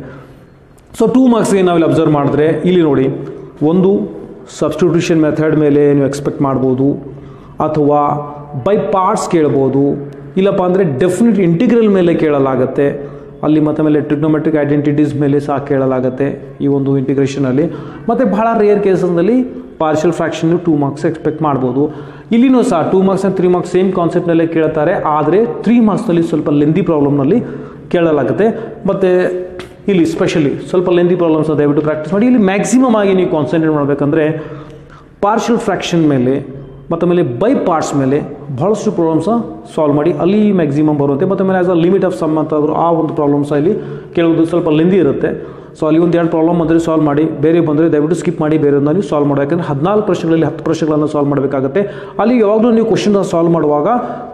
so two ಮಾರ್ಕ್ಸ್ಗೆ ನಾವಿಲ್ಲಿ ಅಬ್ಸರ್ವ್ ಮಾಡಿದ್ರೆ ಇಲ್ಲಿ ನೋಡಿ ಒಂದು ಸಬ್ಸ್ಟಿಟ್ಯೂಷನ್ ಮೆಥಡ್ ಮೇಲೆ ನೀವು ಎಕ್ಸ್ಪೆಕ್ಟ್ ಮಾಡ್ಬೋದು ಅಥವಾ ಬೈ ಪಾರ್ಟ್ಸ್ ಕೇಳ್ಬೋದು ಇಲ್ಲಪ್ಪ ಅಂದರೆ ಡೆಫಿನೆಟ್ ಇಂಟಿಗ್ರಲ್ ಮೇಲೆ ಕೇಳಲಾಗುತ್ತೆ ಅಲ್ಲಿ ಮತ್ತೆ ಮೇಲೆ ಟ್ರಿಗ್ನೋಮೆಟ್ರಿಕ್ ಐಡೆಂಟಿಟೀಸ್ ಮೇಲೆ ಸಹ ಕೇಳಲಾಗುತ್ತೆ ಈ ಒಂದು ಇಂಟಿಗ್ರೇಷನಲ್ಲಿ ಮತ್ತು ಬಹಳ ರೇರ್ ಕೇಸಸ್ನಲ್ಲಿ partial fraction two marks expect ಮಾಡ್ಬೋದು ಇಲ್ಲಿನೂ ಸಹ two marks and three marks same ಕಾನ್ಸೆಪ್ಟ್ನಲ್ಲೇ ಕೇಳ್ತಾರೆ ಆದರೆ ತ್ರೀ ಮಾರ್ಕ್ಸ್ನಲ್ಲಿ ಸ್ವಲ್ಪ ಲೆಂದಿ ಪ್ರಾಬ್ಲಮ್ನಲ್ಲಿ ಕೇಳಲಾಗುತ್ತೆ ಮತ್ತು ಇಲ್ಲಿ ಸ್ಪೆಷಲಿ ಸ್ವಲ್ಪ ಲೆಂದಿ ಪ್ರಾಬ್ಲಮ್ಸ್ ದಯವಿಟ್ಟು ಪ್ರಾಕ್ಟೀಸ್ ಮಾಡಿ ಇಲ್ಲಿ ಮ್ಯಾಕ್ಸಿಮಮ್ ಆಗಿ ನೀವು ಕಾನ್ಸಂಟ್ರೇಟ್ ಮಾಡಬೇಕಂದ್ರೆ ಪಾರ್ಷಿಯಲ್ ಫ್ರಾಕ್ಷನ್ ಮೇಲೆ ಮತ್ತು ಆಮೇಲೆ ಬೈ ಪಾರ್ಟ್ಸ್ ಮೇಲೆ ಭಾಳಷ್ಟು ಪ್ರಾಬ್ಲಮ್ಸ ಸಾಲ್ವ್ ಮಾಡಿ ಅಲ್ಲಿ ಮ್ಯಾಕ್ಸಿಮಮ್ ಬರುತ್ತೆ ಮತ್ತು ಆಮೇಲೆ as a limit of sum ಅಂತಾದರೂ ಆ ಒಂದು ಪ್ರಾಬ್ಲಮ್ಸ ಇಲ್ಲಿ ಕೇಳೋದು ಸ್ವಲ್ಪ ಲೆಂದಿ ಇರುತ್ತೆ ಸೊ ಅಲ್ಲಿ ಒಂದು ಎರಡು ಪ್ರಾಬ್ಲಮ್ ಬಂದರೆ ಸಾಲ್ವ್ ಮಾಡಿ ಬೇರೆ ಬಂದರೆ ದಯವಿಟ್ಟು ಸ್ಕಿಪ್ ಮಾಡಿ ಬೇರೆದನ್ನ ನೀವು ಸಾಲ್ವ್ ಮಾಡಿ ಯಾಕಂದರೆ ಹದಿನಾಲ್ಕು ಪ್ರಶ್ನೆಗಳಲ್ಲಿ ಹತ್ತು ಪ್ರಶ್ನೆಗಳನ್ನು ಸಾಲ್ವ್ ಮಾಡಬೇಕಾಗುತ್ತೆ ಅಲ್ಲಿ ಯಾವಾಗಲೂ ನೀವು ಕ್ವಶನ್ ಸಾಲ್ವ್ ಮಾಡುವಾಗ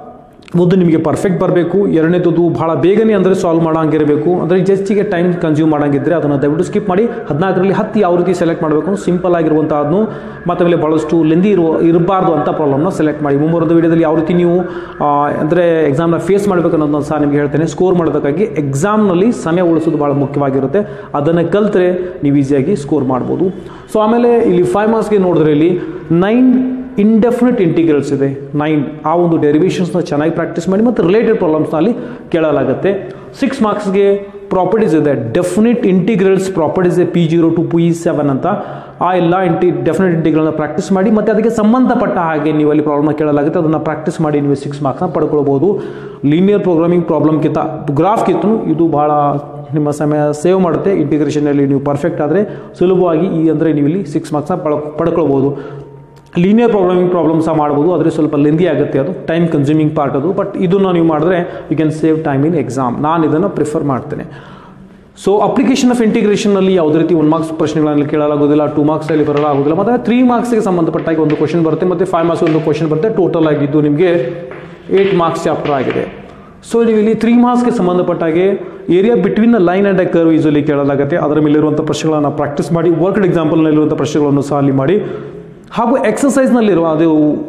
ಒಂದು ನಿಮಗೆ ಪರ್ಫೆಕ್ಟ್ ಬರಬೇಕು ಎರಡನೇದು ಭಾಳ ಬೇಗನೆ ಅಂದರೆ ಸಾಲ್ವ್ ಮಾಡೋಂಗಿರಬೇಕು ಅಂದರೆ ಜಸ್ಟಿಗೆ ಟೈಮ್ ಕನ್ಸ್ಯೂಮ್ ಮಾಡೋಂಗಿದ್ರೆ ಅದನ್ನು ದಯವಿಟ್ಟು ಸ್ಕಿಪ್ ಮಾಡಿ ಹದಿನಾಲ್ಕರಲ್ಲಿ ಹತ್ತು ಯಾವ ರೀತಿ ಸೆಲೆಕ್ಟ್ ಮಾಡಬೇಕು ಸಿಂಪಲ್ ಆಗಿರುವಂಥದ್ದನ್ನು ಮತ್ತು ಆಮೇಲೆ ಭಾಳಷ್ಟು ಲೆಂದಿ ಇರುವ ಇರಬಾರ್ದು ಅಂತ ಪ್ರಾಬ್ಲಮ್ನ ಸೆಲೆಕ್ಟ್ ಮಾಡಿ ಮುಂಬರೋದು ವಿಡಿಯೋದಲ್ಲಿ ಯಾವ ರೀತಿ ನೀವು ಅಂದರೆ ಎಕ್ಸಾಮ್ನ ಫೇಸ್ ಮಾಡಬೇಕು ಅನ್ನೋದನ್ನು ಸಹ ನಿಮಗೆ ಹೇಳ್ತೇನೆ ಸ್ಕೋರ್ ಮಾಡೋದಕ್ಕಾಗಿ ಎಕ್ಸಾಮ್ನಲ್ಲಿ ಸಮಯ ಉಳಿಸೋದು ಭಾಳ ಮುಖ್ಯವಾಗಿರುತ್ತೆ ಅದನ್ನು ಕಲ್ತ್ರೆ ನೀವು ಈಸಿಯಾಗಿ ಸ್ಕೋರ್ ಮಾಡ್ಬೋದು ಸೊ ಆಮೇಲೆ ಇಲ್ಲಿ ಫೈವ್ ಮಾರ್ಕ್ಸ್ಗೆ ನೋಡಿದ್ರೆ ಇಲ್ಲಿ ನೈನ್ ಇಂಡೆಫಿನಿಟ್ ಇಂಟಿಗ್ರಲ್ಸ್ ಇದೆ ನೈನ್ ಆ ಒಂದು ಡೆರಿವೇಷನ್ಸ್ನ ಚೆನ್ನಾಗಿ ಪ್ರಾಕ್ಟೀಸ್ ಮಾಡಿ ಮತ್ತು ರಿಲೇಟೆಡ್ ಪ್ರಾಬ್ಲಮ್ಸ್ನ ಅಲ್ಲಿ ಕೇಳಲಾಗುತ್ತೆ ಸಿಕ್ಸ್ ಮಾರ್ಕ್ಸ್ಗೆ ಪ್ರಾಪರ್ಟೀಸ್ ಇದೆ ಡೆಫಿನಿಟ್ ಇಂಟಿಗ್ರಲ್ಸ್ ಪ್ರಾಪರ್ಟೀಸ್ ಇದೆ P zero to P seven ಅಂತ ಆ ಎಲ್ಲ ಇಂಟಿ ಡೆಫಿನೆಟ್ ಇಂಟಿಗ್ರಲ್ನ ಪ್ರಾಕ್ಟೀಸ್ ಮಾಡಿ ಮತ್ತು ಅದಕ್ಕೆ ಸಂಬಂಧಪಟ್ಟ ಹಾಗೆ ನೀವು ಅಲ್ಲಿ ಪ್ರಾಬ್ಲಮ್ನ ಕೇಳಲಾಗುತ್ತೆ ಅದನ್ನು ಪ್ರಾಕ್ಟೀಸ್ ಮಾಡಿ ನೀವು ಸಿಕ್ಸ್ ಮಾರ್ಕ್ಸ್ನ ಪಡ್ಕೊಳ್ಬೋದು ಲೀನಿಯರ್ ಪ್ರೋಗ್ರಾಮಿಂಗ್ ಪ್ರಾಬ್ಲಮ್ಗಿಂತ ಗ್ರಾಫ್ಗಿಂತ ಇದು ಭಾಳ ನಿಮ್ಮ ಸಮಯ ಸೇವ್ ಮಾಡುತ್ತೆ ಇಂಟಿಗ್ರೇಷನಲ್ಲಿ ನೀವು ಪರ್ಫೆಕ್ಟ್ ಆದರೆ ಸುಲಭವಾಗಿ ಈ ಅಂದರೆ ನೀವು ಇಲ್ಲಿ ಸಿಕ್ಸ್ ಮಾರ್ಕ್ಸ್ನ ಪಡ್ ಪಡ್ಕೊಳ್ಬೋದು ಲೀನಿಯರ್ ಪ್ರೋಗ್ರಾಮಿಂಗ್ ಪ್ರಾಬ್ಲಮ್ ಸಹ ಮಾಡ್ಬೋದು ಆದರೆ ಸ್ವಲ್ಪ ಲೆಂದಿ ಆಗುತ್ತೆ ಅದು ಟೈಮ್ ಕನ್ಸ್ಯೂಮಿಂಗ್ ಪಾರ್ಟ್ ಅದು ಬಟ್ ಇದನ್ನು ನೀವು ಮಾಡಿದ್ರೆ you can save time in exam ನಾನು ಇದನ್ನು ಪ್ರಿಫರ್ ಮಾಡ್ತೇನೆ ಸೊ ಅಪ್ಲಿಕೇಶನ್ ಆಫ್ ಇಂಟಿಗ್ರೇಷನಲ್ಲಿ ಯಾವುದೇ ರೀತಿ ಒನ್ ಮಾರ್ಕ್ಸ್ ಪ್ರಶ್ನೆಗಳಲ್ಲಿ ಕೇಳಲಾಗೋದಿಲ್ಲ ಟೂ ಮಾರ್ಕ್ಸಲ್ಲಿ ಬರಲಾಗೋದಿಲ್ಲ ಮತ್ತು ತ್ರೀ ಮಾರ್ಕ್ಸ್ಗೆ ಸಂಬಂಧಪಟ್ಟಾಗಿ ಒಂದು ಕ್ವಶನ್ ಬರುತ್ತೆ ಮತ್ತು ಫೈವ್ ಮಾರ್ಕ್ಸ್ ಒಂದು ಕ್ವಶನ್ ಬರುತ್ತೆ ಟೋಟಲ್ ಆಗಿದ್ದು ನಿಮಗೆ ಏಯ್ಟ್ ಮಾರ್ಕ್ಸ್ ಚಾಪ್ಟರ್ ಆಗಿದೆ ಸೊ ನೀವು ಇಲ್ಲಿ ತ್ರೀ ಮಾರ್ಕ್ಸ್ಗೆ ಸಂಬಂಧಪಟ್ಟಾಗೆ area between the line and a curve usually ಕೇಳಲಾಗುತ್ತೆ ಅದರ ಮೇಲಿರುವಂಥ ಪ್ರಶ್ನೆಗಳನ್ನು ಪ್ರಾಕ್ಟೀಸ್ ಮಾಡಿ ವರ್ಕ್ಡ್ ಎಕ್ಸಾಂಪಲ್ನಲ್ಲಿರುವಂಥ ಪ್ರಶ್ನೆಗಳನ್ನು ಸಹ ಅಲ್ಲಿ ಮಾಡಿ ಹಾಗೂ ಎಕ್ಸಸೈಸ್ನಲ್ಲಿರುವ ಅದು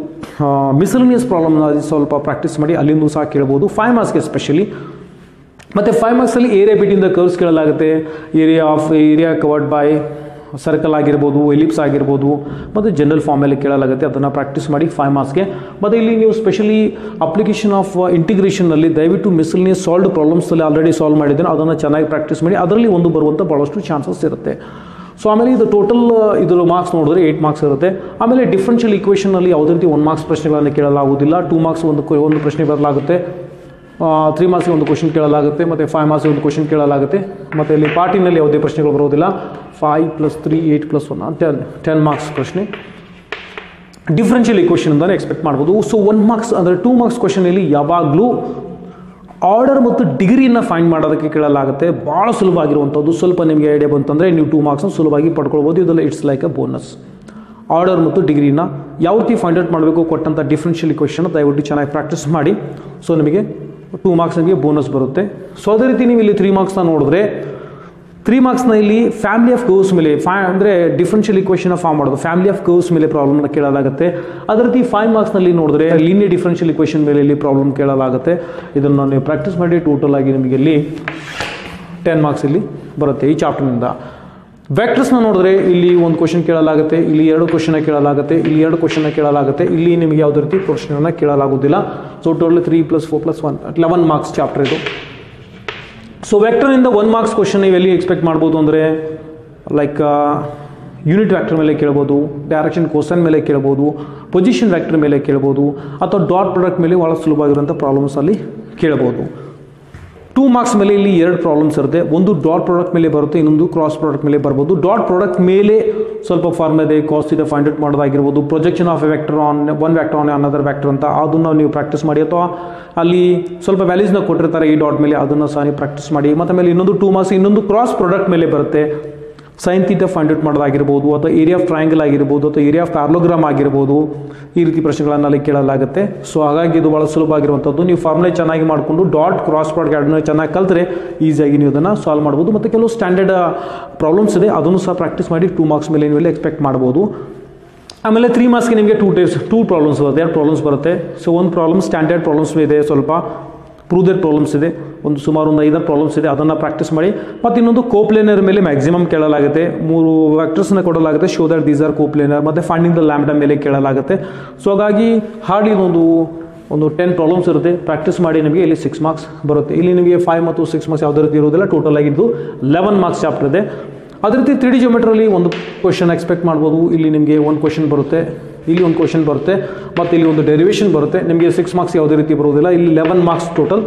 ಮಿಸಲಿನಿಯಸ್ ಪ್ರಾಬ್ಲಮ್ನ ಸ್ವಲ್ಪ ಪ್ರಾಕ್ಟೀಸ್ ಮಾಡಿ ಅಲ್ಲಿಂದ ಸಹ ಕೇಳ್ಬೋದು ಫೈವ್ ಮಾರ್ಕ್ಸ್ಗೆ ಸ್ಪೆಷಲಿ ಮತ್ತು ಫೈವ್ ಮಾರ್ಕ್ಸಲ್ಲಿ ಏರಿಯಾ ಬಿಟ್ವೀನ್ ದ ಕರ್ವ್ಸ್ ಕೇಳಲಾಗುತ್ತೆ area of area covered by circle ಆಗಿರ್ಬೋದು ಎಲಿಪ್ಸ್ ಆಗಿರ್ಬೋದು ಮತ್ತು ಜನರಲ್ ಫಾರ್ಮಲ್ಲಿ ಕೇಳಲಾಗುತ್ತೆ ಅದನ್ನು ಪ್ರಾಕ್ಟೀಸ್ ಮಾಡಿ ಫೈವ್ ಮಾರ್ಕ್ಸ್ಗೆ ಮತ್ತು ಇಲ್ಲಿ ನೀವು ಸ್ಪೆಷಲಿ ಅಪ್ಲಿಕೇಶನ್ ಆಫ್ ಇಂಟಿಗ್ರೇಷನ್ನಲ್ಲಿ ದಯವಿಟ್ಟು ಮಿಸ್ಲಿನಿಯಸ್ ಸಾಲ್ಡ್ ಪ್ರಾಬ್ಲಮ್ಸಲ್ಲಿ ಆಲ್ರೆಡಿ ಸಾಲ್ವ್ ಮಾಡಿದ್ದೇನೆ ಅದನ್ನು ಚೆನ್ನಾಗಿ ಪ್ರಾಕ್ಟೀಸ್ ಮಾಡಿ ಅದರಲ್ಲಿ ಒಂದು ಬರುವಂಥ ಭಾಳಷ್ಟು ಚಾನ್ಸಸ್ ಇರುತ್ತೆ ಸೊ ಆಮೇಲೆ ಇದು ಟೋಟಲ್ ಇದ್ರ ಮಾರ್ಕ್ಸ್ ನೋಡಿದ್ರೆ ಏಯ್ಟ್ ಮಾರ್ಕ್ಸ್ ಇರುತ್ತೆ ಆಮೇಲೆ ಡಿಫ್ರೆನ್ಷಿಯಲ್ ಇಕ್ವೇಷನಲ್ಲಿ ಯಾವುದೇ ರೀತಿ ಒನ್ ಮಾರ್ಕ್ಸ್ ಪ್ರಶ್ನೆಗಳನ್ನು ಕೇಳಲಾಗುವುದಿಲ್ಲ ಟೂ ಮಾರ್ಕ್ಸ್ ಒಂದು ಕ- ಒಂದು ಪ್ರಶ್ನೆ ಬರಲಾಗುತ್ತೆ ತ್ರೀ ಮಾರ್ಕ್ಸ್ಗೆ ಒಂದು ಕ್ವಶನ್ ಕೇಳಲಾಗುತ್ತೆ ಮತ್ತು ಫೈವ್ ಮಾರ್ಕ್ಸ್ಗೆ ಒಂದು ಕ್ವಶನ್ ಕೇಳಲಾಗುತ್ತೆ ಮತ್ತು ಇಲ್ಲಿ ಪಾರ್ಟಿನಲ್ಲಿ ಯಾವುದೇ ಪ್ರಶ್ನೆಗಳು ಬರೋದಿಲ್ಲ five plus three eight plus one ten ten marks ಪ್ರಶ್ನೆ ಡಿಫ್ರೆನ್ಷಿಯಲ್ ಇಕ್ವೇಷನ್ ಅಂತಲೇ ಎಕ್ಸ್ಪೆಕ್ಟ್ ಮಾಡ್ಬೋದು ಸೊ ಒನ್ ಮಾರ್ಕ್ಸ್ ಅಂದರೆ ಟೂ ಮಾರ್ಕ್ಸ್ ಕ್ವಶನಲ್ಲಿ ಯಾವಾಗಲೂ ಆರ್ಡರ್ ಮತ್ತು ಡಿಗ್ರಿಯನ್ನು ಫೈಂಡ್ ಮಾಡೋದಕ್ಕೆ ಕೇಳಲಾಗುತ್ತೆ ಭಾಳ ಸುಲಭ ಆಗಿರುವಂಥದ್ದು ಸ್ವಲ್ಪ ನಿಮಗೆ ಐಡಿಯಾ ಬಂತಂದರೆ ನೀವು ಟೂ ಮಾರ್ಕ್ಸ್ನ ಸುಲಭವಾಗಿ ಪಡ್ಕೊಳ್ಬೋದು ಇದೆಲ್ಲ it's like a bonus order ಮತ್ತು ಡಿಗ್ರಿನ ಯಾವ ರೀತಿ ಫೈಂಡ್ ಔಟ್ ಮಾಡಬೇಕು ಕೊಟ್ಟಂಥ ಡಿಫ್ರೆನ್ಷಿಯಲ್ ಇಕ್ವೇಷನ್ ದಯವಿಟ್ಟು ಚೆನ್ನಾಗಿ ಪ್ರಾಕ್ಟೀಸ್ ಮಾಡಿ ಸೊ ನಿಮಗೆ ಟೂ ಮಾರ್ಕ್ಸ್ ನಿಮಗೆ ಬೋನಸ್ ಬರುತ್ತೆ ಸೊ ಅದೇ ರೀತಿ ನೀವು ಇಲ್ಲಿ ತ್ರೀ ಮಾರ್ಕ್ಸ್ನ ನೋಡಿದ್ರೆ ತ್ರೀ ಮಾರ್ಕ್ಸ್ನ ಇಲ್ಲಿ ಫ್ಯಾಮಿಲಿ ಆಫ್ ಕರ್ವ್ಸ್ ಮೇಲೆ ಫೈ ಅಂದರೆ ಡಿಫ್ರೆನ್ಷಿಯಲ್ ಇಕ್ವೇಷನ್ ಫಾರ್ಮ್ ಮಾಡೋದು ಫ್ಯಾಮಿಲಿ ಆಫ್ ಕರ್ವ್ಸ್ ಮೇಲೆ ಪ್ರಾಬ್ಲಮ್ನ ಕೇಳಲಾಗುತ್ತೆ ಅದೇ ರೀತಿ ಫೈವ್ ಮಾರ್ಕ್ಸ್ನಲ್ಲಿ ನೋಡಿದ್ರೆ ಲೀನಿಯರ್ ಡಿಫ್ರೆನ್ಷಿಯಲ್ ಇಕ್ವೇಷನ್ ಮೇಲೆ ಇಲ್ಲಿ ಪ್ರಾಬ್ಲಮ್ ಕೇಳಲಾಗುತ್ತೆ ಇದನ್ನು ನೀವು ಪ್ರಾಕ್ಟೀಸ್ ಮಾಡಿ ಟೋಟಲ್ ಆಗಿ ನಿಮಗೆ ಇಲ್ಲಿ ಟೆನ್ ಮಾರ್ಕ್ಸ್ ಇಲ್ಲಿ ಬರುತ್ತೆ ಈ ಚಾಪ್ಟರ್ನಿಂದ ವೆಕ್ಟರ್ಸ್ನ ನೋಡಿದ್ರೆ ಇಲ್ಲಿ ಒಂದು ಕ್ವಶನ್ ಕೇಳಲಾಗುತ್ತೆ ಇಲ್ಲಿ ಎರಡು ಕ್ವಶನ್ ಕೇಳಲಾಗುತ್ತೆ ಇಲ್ಲಿ ಎರಡು ಕ್ವಶನ್ ಕೇಳಲಾಗುತ್ತೆ ಇಲ್ಲಿ ನಿಮಗೆ ಯಾವುದೇ ರೀತಿ ಕ್ವಶನನ್ನು ಕೇಳಲಾಗುವುದಿಲ್ಲ so total three plus four plus one eleven marks chapter ಇದು ಸೊ ವೆಕ್ಟರ್ನಿಂದ ಒನ್ ಮಾರ್ಕ್ಸ್ ಕ್ವಶನ್ ನೀವು ಎಲ್ಲಿ ಎಕ್ಸ್ಪೆಕ್ಟ್ ಮಾಡ್ಬೋದು ಅಂದರೆ ಲೈಕ್ ಯೂನಿಟ್ ವ್ಯಾಕ್ಟರ್ ಮೇಲೆ ಕೇಳ್ಬೋದು ಡೈರೆಕ್ಷನ್ ಕೋಸನ್ ಮೇಲೆ ಕೇಳ್ಬೋದು ಪೊಸಿಷನ್ ವ್ಯಾಕ್ಟರ್ ಮೇಲೆ ಕೇಳ್ಬೋದು ಅಥವಾ ಡಾಟ್ ಪ್ರಾಡಕ್ಟ್ ಮೇಲೆ ಭಾಳ ಸುಲಭವಾಗಿರುವಂಥ ಪ್ರಾಬ್ಲಮ್ಸ್ ಅಲ್ಲಿ ಕೇಳ್ಬೋದು ಟೂ ಮಾರ್ಕ್ಸ್ ಮೇಲೆ ಇಲ್ಲಿ ಎರಡು ಪ್ರಾಬ್ಲಮ್ಸ್ ಇರುತ್ತೆ ಒಂದು ಡಾಟ್ ಪ್ರಾಡಕ್ಟ್ ಮೇಲೆ ಬರುತ್ತೆ ಇನ್ನೊಂದು ಕ್ರಾಸ್ ಪ್ರಾಡಕ್ಟ್ ಮೇಲೆ ಬರ್ಬೋದು ಡಾಟ್ ಪ್ರಾಡಕ್ಟ್ ಮೇಲೆ ಸ್ವಲ್ಪ ಫಾರ್ಮ್ ಇದೆ ಕಾಸ್ಟ್ ಇದೆ ಫೈಂಡ್ ಔಟ್ ಮಾಡೋದಾಗಿರ್ಬೋದು projection of a vector on one vector on another vector ಅಂತ ಅದನ್ನು ನೀವು ಪ್ರಾಕ್ಟೀಸ್ ಮಾಡಿ ಅಥವಾ ಅಲ್ಲಿ ಸ್ವಲ್ಪ ವ್ಯಾಲ್ಯೂಸ್ನ ಕೊಟ್ಟಿರ್ತಾರೆ ಈ ಡಾಟ್ ಮೇಲೆ ಅದನ್ನು ಸಹ ನೀವು ಪ್ರಾಕ್ಟೀಸ್ ಮಾಡಿ ಮತ್ತು ಆಮೇಲೆ ಇನ್ನೊಂದು ಟೂ ಮಾರ್ಕ್ಸ್ ಇನ್ನೊಂದು ಕ್ರಾಸ್ ಪ್ರಾಡಕ್ಟ್ ಮೇಲೆ ಬರುತ್ತೆ ಸೈನ್ ಥೀಟಾ ಫೈಂಡ್ ಔಟ್ ಮಾಡೋದಾಗಿರ್ಬೋದು ಅಥವಾ ಏರಿಯಾ ಆಫ್ ಟ್ರಯಾಂಗಲ್ ಆಗಿರ್ಬೋದು ಅಥವಾ ಏರಿಯಾ ಆಫ್ ಪ್ಯಾರ್ಲೋಗ್ರಾಮ್ ಆಗಿರ್ಬೋದು ಈ ರೀತಿ ಪ್ರಶ್ನೆಗಳನ್ನು ಅಲ್ಲಿ ಕೇಳಲಾಗುತ್ತೆ ಸೊ ಹಾಗಾಗಿ ಇದು ಭಾಳ ಸುಲಭ ಆಗಿರುವಂಥದ್ದು ನೀವು ಫಾರ್ಮುಲೆ ಚೆನ್ನಾಗಿ ಮಾಡಿಕೊಂಡು ಡಾಟ್ ಕ್ರಾಸ್ ಪ್ರಾಡಕ್ಟ್ ಎರಡನ್ನೂ ಚೆನ್ನಾಗಿ ಕಲ್ತ್ರೆ ಈಸಿಯಾಗಿ ನೀವು ಅದನ್ನು ಸಾಲ್ವ್ ಮಾಡ್ಬೋದು ಮತ್ತು ಕೆಲವು ಸ್ಟ್ಯಾಂಡರ್ಡ್ ಪ್ರಾಬ್ಲಮ್ಸ್ ಇದೆ ಅದನ್ನು ಸಹ ಪ್ರಾಕ್ಟೀಸ್ ಮಾಡಿ ಟೂ ಮಾರ್ಕ್ಸ್ ಮೇಲೆ ನೀವು ಎಕ್ಸ್ಪೆಕ್ಟ್ ಮಾಡ್ಬೋದು ಆಮೇಲೆ ತ್ರೀ ಮಾರ್ಕ್ಸ್ಗೆ ನಿಮಗೆ ಟೂ ಟೈಪ್ಸ್ ಟೂ ಪ್ರಾಬ್ಲಮ್ಸ್ ಬರುತ್ತೆ ಎರಡು ಪ್ರಾಬ್ಲಮ್ಸ್ ಬರುತ್ತೆ ಸೊ ಒಂದು ಪ್ರಾಬ್ಲಮ್ ಸ್ಟ್ಯಾಂಡರ್ಡ್ ಪ್ರಾಬ್ಲಮ್ಸ್ ಇದೆ ಸ್ವಲ್ಪ ಪ್ರೂದೆಡ್ ಪ್ರಾಬ್ಲಮ್ಸ್ ಇದೆ ಒಂದು ಸುಮಾರು ಒಂದು ಐದಾರು ಪ್ರಾಬ್ಲಮ್ಸ್ ಇದೆ ಅದನ್ನು ಪ್ರಾಕ್ಟೀಸ್ ಮಾಡಿ ಮತ್ತು ಇನ್ನೊಂದು ಕೋಪ್ಲೇನರ್ ಮೇಲೆ ಮ್ಯಾಕ್ಸಿಮಮ್ ಕೇಳಲಾಗುತ್ತೆ ಮೂರು ವ್ಯಾಕ್ಟರ್ಸ್ನ ಕೊಡಲಾಗುತ್ತೆ show that these are coplanar ಮತ್ತು ಫೈಂಡಿಂಗ್ ದ ಲ್ಯಾಂಬ್ಡಾ ಮೇಲೆ ಕೇಳಲಾಗುತ್ತೆ ಸೊ ಹಾಗಾಗಿ ಹಾರ್ಡ್ಲಿ ಒಂದು ಒಂದು ಟೆನ್ ಪ್ರಾಬ್ಲಮ್ಸ್ ಇರುತ್ತೆ ಪ್ರಾಕ್ಟೀಸ್ ಮಾಡಿ ನಿಮಗೆ ಇಲ್ಲಿ ಸಿಕ್ಸ್ ಮಾರ್ಕ್ಸ್ ಬರುತ್ತೆ ಇಲ್ಲಿ ನಿಮಗೆ ಫೈವ್ ಮತ್ತು ಸಿಕ್ಸ್ ಮಾರ್ಕ್ಸ್ ಯಾವುದೇ ರೀತಿ ಇರೋದಿಲ್ಲ ಟೋಟಲ್ ಆಗಿದ್ದು ಲೆವೆನ್ ಮಾರ್ಕ್ಸ್ ಚಾಪ್ಟರ್ ಇದೆ ಅದೇ ರೀತಿ ತ್ರೀ ಡಿ ಜೊಮೆಟ್ರಲ್ಲಿ ಒಂದು ಕ್ವಶನ್ ಎಕ್ಸ್ಪೆಕ್ಟ್ ಮಾಡ್ಬೋದು ಇಲ್ಲಿ ನಿಮಗೆ ಒಂದು ಕ್ವಶನ್ ಬರುತ್ತೆ ಇಲ್ಲಿ ಒಂದು ಕ್ವಶನ್ ಬರುತ್ತೆ ಮತ್ತು ಇಲ್ಲಿ ಒಂದು ಡೆರಿವೇಷನ್ ಬರುತ್ತೆ ನಿಮಗೆ ಸಿಕ್ಸ್ ಮಾರ್ಕ್ಸ್ ಯಾವುದೇ ರೀತಿ ಬರೋದಿಲ್ಲ ಇಲ್ಲಿ eleven marks total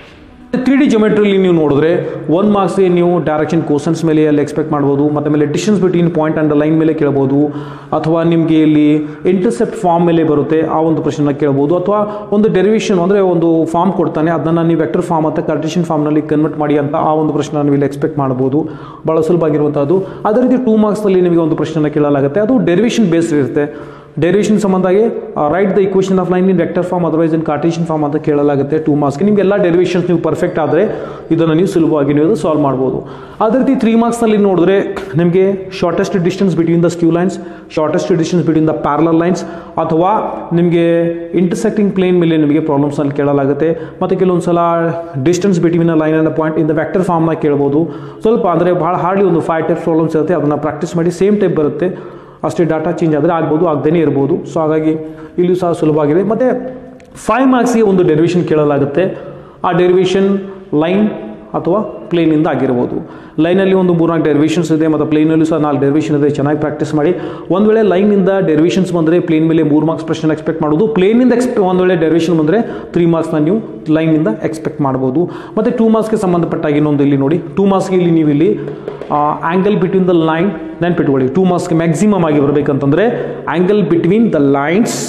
three D ಜೊಮೆಟ್ರಿಲಿ ನೀವು ನೋಡಿದ್ರೆ ಒನ್ ಮಾರ್ಕ್ಸ್ಗೆ ನೀವು ಡೈರೆಕ್ಷನ್ ಕೋಸನ್ಸ್ ಮೇಲೆ ಅಲ್ಲಿ ಎಕ್ಸ್ಪೆಕ್ಟ್ ಮಾಡ್ಬೋದು ಮತ್ತು ಆಮೇಲೆ distance between point and line ಮೇಲೆ ಕೇಳ್ಬೋದು ಅಥವಾ ನಿಮಗೆ ಇಲ್ಲಿ ಇಂಟರ್ಸೆಪ್ಟ್ ಫಾರ್ಮ್ ಮೇಲೆ ಬರುತ್ತೆ ಆ ಒಂದು ಪ್ರಶ್ನೆನ ಕೇಳ್ಬೋದು ಅಥವಾ ಒಂದು ಡೆರಿವೇಷನ್ ಅಂದರೆ ಒಂದು ಫಾರ್ಮ್ ಕೊಡ್ತಾನೆ ಅದನ್ನು ನೀವು ವೆಕ್ಟರ್ ಫಾರ್ಮ್ ಅಥವಾ ಕಾರ್ಟೇಷನ್ ಫಾರ್ಮ್ನಲ್ಲಿ ಕನ್ವರ್ಟ್ ಮಾಡಿ ಅಂತ ಆ ಒಂದು ಪ್ರಶ್ನೆ ನೀವು ಇಲ್ಲಿ ಎಕ್ಸ್ಪೆಕ್ಟ್ ಮಾಡ್ಬೋದು ಭಾಳ ಸುಲಭ ಆಗಿರುವಂಥದ್ದು ಅದೇ ರೀತಿ ಟೂ ಮಾರ್ಕ್ಸ್ನಲ್ಲಿ ನಿಮಗೆ ಒಂದು ಪ್ರಶ್ನೆನ ಕೇಳಲಾಗುತ್ತೆ ಅದು ಡೆರಿವೇಷನ್ ಬೇಸ್ಡ್ ಇರುತ್ತೆ ಡೆರಿವೇಷನ್ ಸಂಬಂಧಾಗಿ write the equation of line in vector form otherwise in Cartesian form ಅಂತ ಕೇಳಲಾಗುತ್ತೆ ಟೂ ಮಾರ್ಕ್ಸ್ಗೆ ನಿಮಗೆ ಎಲ್ಲ ಡೆರಿವೇಷನ್ಸ್ ನೀವು ಪರ್ಫೆಕ್ಟ್ ಆದರೆ ಇದನ್ನು ನೀವು ಸುಲಭವಾಗಿ ನೀವು ಸಾಲ್ವ್ ಮಾಡ್ಬೋದು ಅದೇ ರೀತಿ ತ್ರೀ ಮಾರ್ಕ್ಸ್ನಲ್ಲಿ ನೋಡಿದ್ರೆ ನಿಮಗೆ shortest distance between the skew lines shortest distance between the parallel lines ಅಥವಾ ನಿಮಗೆ ಇಂಟರ್ಸೆಕ್ಟಿಂಗ್ ಪ್ಲೇನ್ ಮೇಲೆ ನಿಮಗೆ ಪ್ರಾಬ್ಲಮ್ಸಲ್ಲಿ ಕೇಳಲಾಗುತ್ತೆ ಮತ್ತು ಕೆಲವೊಂದು ಸಲ distance between line and point in the vector ಫಾರ್ಮ್ನ ಕೇಳ್ಬೋದು ಸ್ವಲ್ಪ ಅಂದರೆ ಭಾಳ ಹಾರ್ಡ್ಲಿ ಒಂದು ಫೈವ್ ಟೈಪ್ ಪ್ರಾಬ್ಲಮ್ಸ್ ಇರುತ್ತೆ ಅದನ್ನು ಪ್ರಾಕ್ಟೀಸ್ ಮಾಡಿ ಸೇಮ್ ಟೈಪ್ ಬರುತ್ತೆ ಅಷ್ಟೇ ಡಾಟಾ ಚೇಂಜ್ ಆದರೆ ಆಗ್ಬೋದು ಆಗದೇ ಇರ್ಬೋದು ಸೊ ಹಾಗಾಗಿ ಇಲ್ಲಿಯೂ ಸಹ ಸುಲಭ ಆಗಿದೆ ಮತ್ತು ಫೈವ್ ಮಾರ್ಕ್ಸ್ಗೆ ಒಂದು ಡೆರಿವೇಷನ್ ಕೇಳಲಾಗುತ್ತೆ ಆ ಡೆರಿವೇಷನ್ ಲೈನ್ ಅಥವಾ ಪ್ಲೇನಿಂದ ಆಗಿರ್ಬೋದು ಲೈನಲ್ಲಿ ಒಂದು ಮೂರ್ನಾಲ್ಕು ಡೆರಿವೇಷನ್ಸ್ ಇದೆ ಮತ್ತು ಪ್ಲೇನಲ್ಲೂ ಸಹ ನಾಲ್ಕು ಡೆರಿವೇಷನ್ ಇದೆ ಚೆನ್ನಾಗಿ ಪ್ರಾಕ್ಟೀಸ್ ಮಾಡಿ ಒಂದು ವೇಳೆ ಲೈನಿಂದ ಡೆರಿವೇಷನ್ಸ್ ಬಂದರೆ ಪ್ಲೇನ್ ಮೇಲೆ ಮೂರು ಮಾರ್ಕ್ಸ್ ಪ್ರಶ್ನೆ ಎಕ್ಸ್ಪೆಕ್ಟ್ ಮಾಡೋದು ಪ್ಲೇನಿಂದ ಎಕ್ಸ್ಪೆ ಒಂದು ವೇಳೆ ಡೆರಿವೇಷನ್ ಬಂದರೆ ತ್ರೀ ಮಾರ್ಕ್ಸ್ನ ನೀವು ಲೈನಿಂದ ಎಕ್ಸ್ಪೆಕ್ಟ್ ಮಾಡ್ಬೋದು ಮತ್ತು ಟೂ ಮಾರ್ಕ್ಸ್ಗೆ ಸಂಬಂಧಪಟ್ಟಾಗ ಇನ್ನೊಂದು ಇಲ್ಲಿ ನೋಡಿ ಟೂ ಮಾರ್ಕ್ಸ್ಗೆ ಇಲ್ಲಿ ನೀವು ಇಲ್ಲಿ ಆ್ಯಂಗಲ್ ಬಿಟ್ವೀನ್ ದ ಲೈನ್ ನೆನ್ಪಿಟ್ಕೊಳ್ಳಿ ಟೂ ಮಾರ್ಕ್ಸ್ಗೆ ಮ್ಯಾಕ್ಸಿಮಮ್ ಆಗಿ ಬರಬೇಕಂತಂದರೆ angle between the lines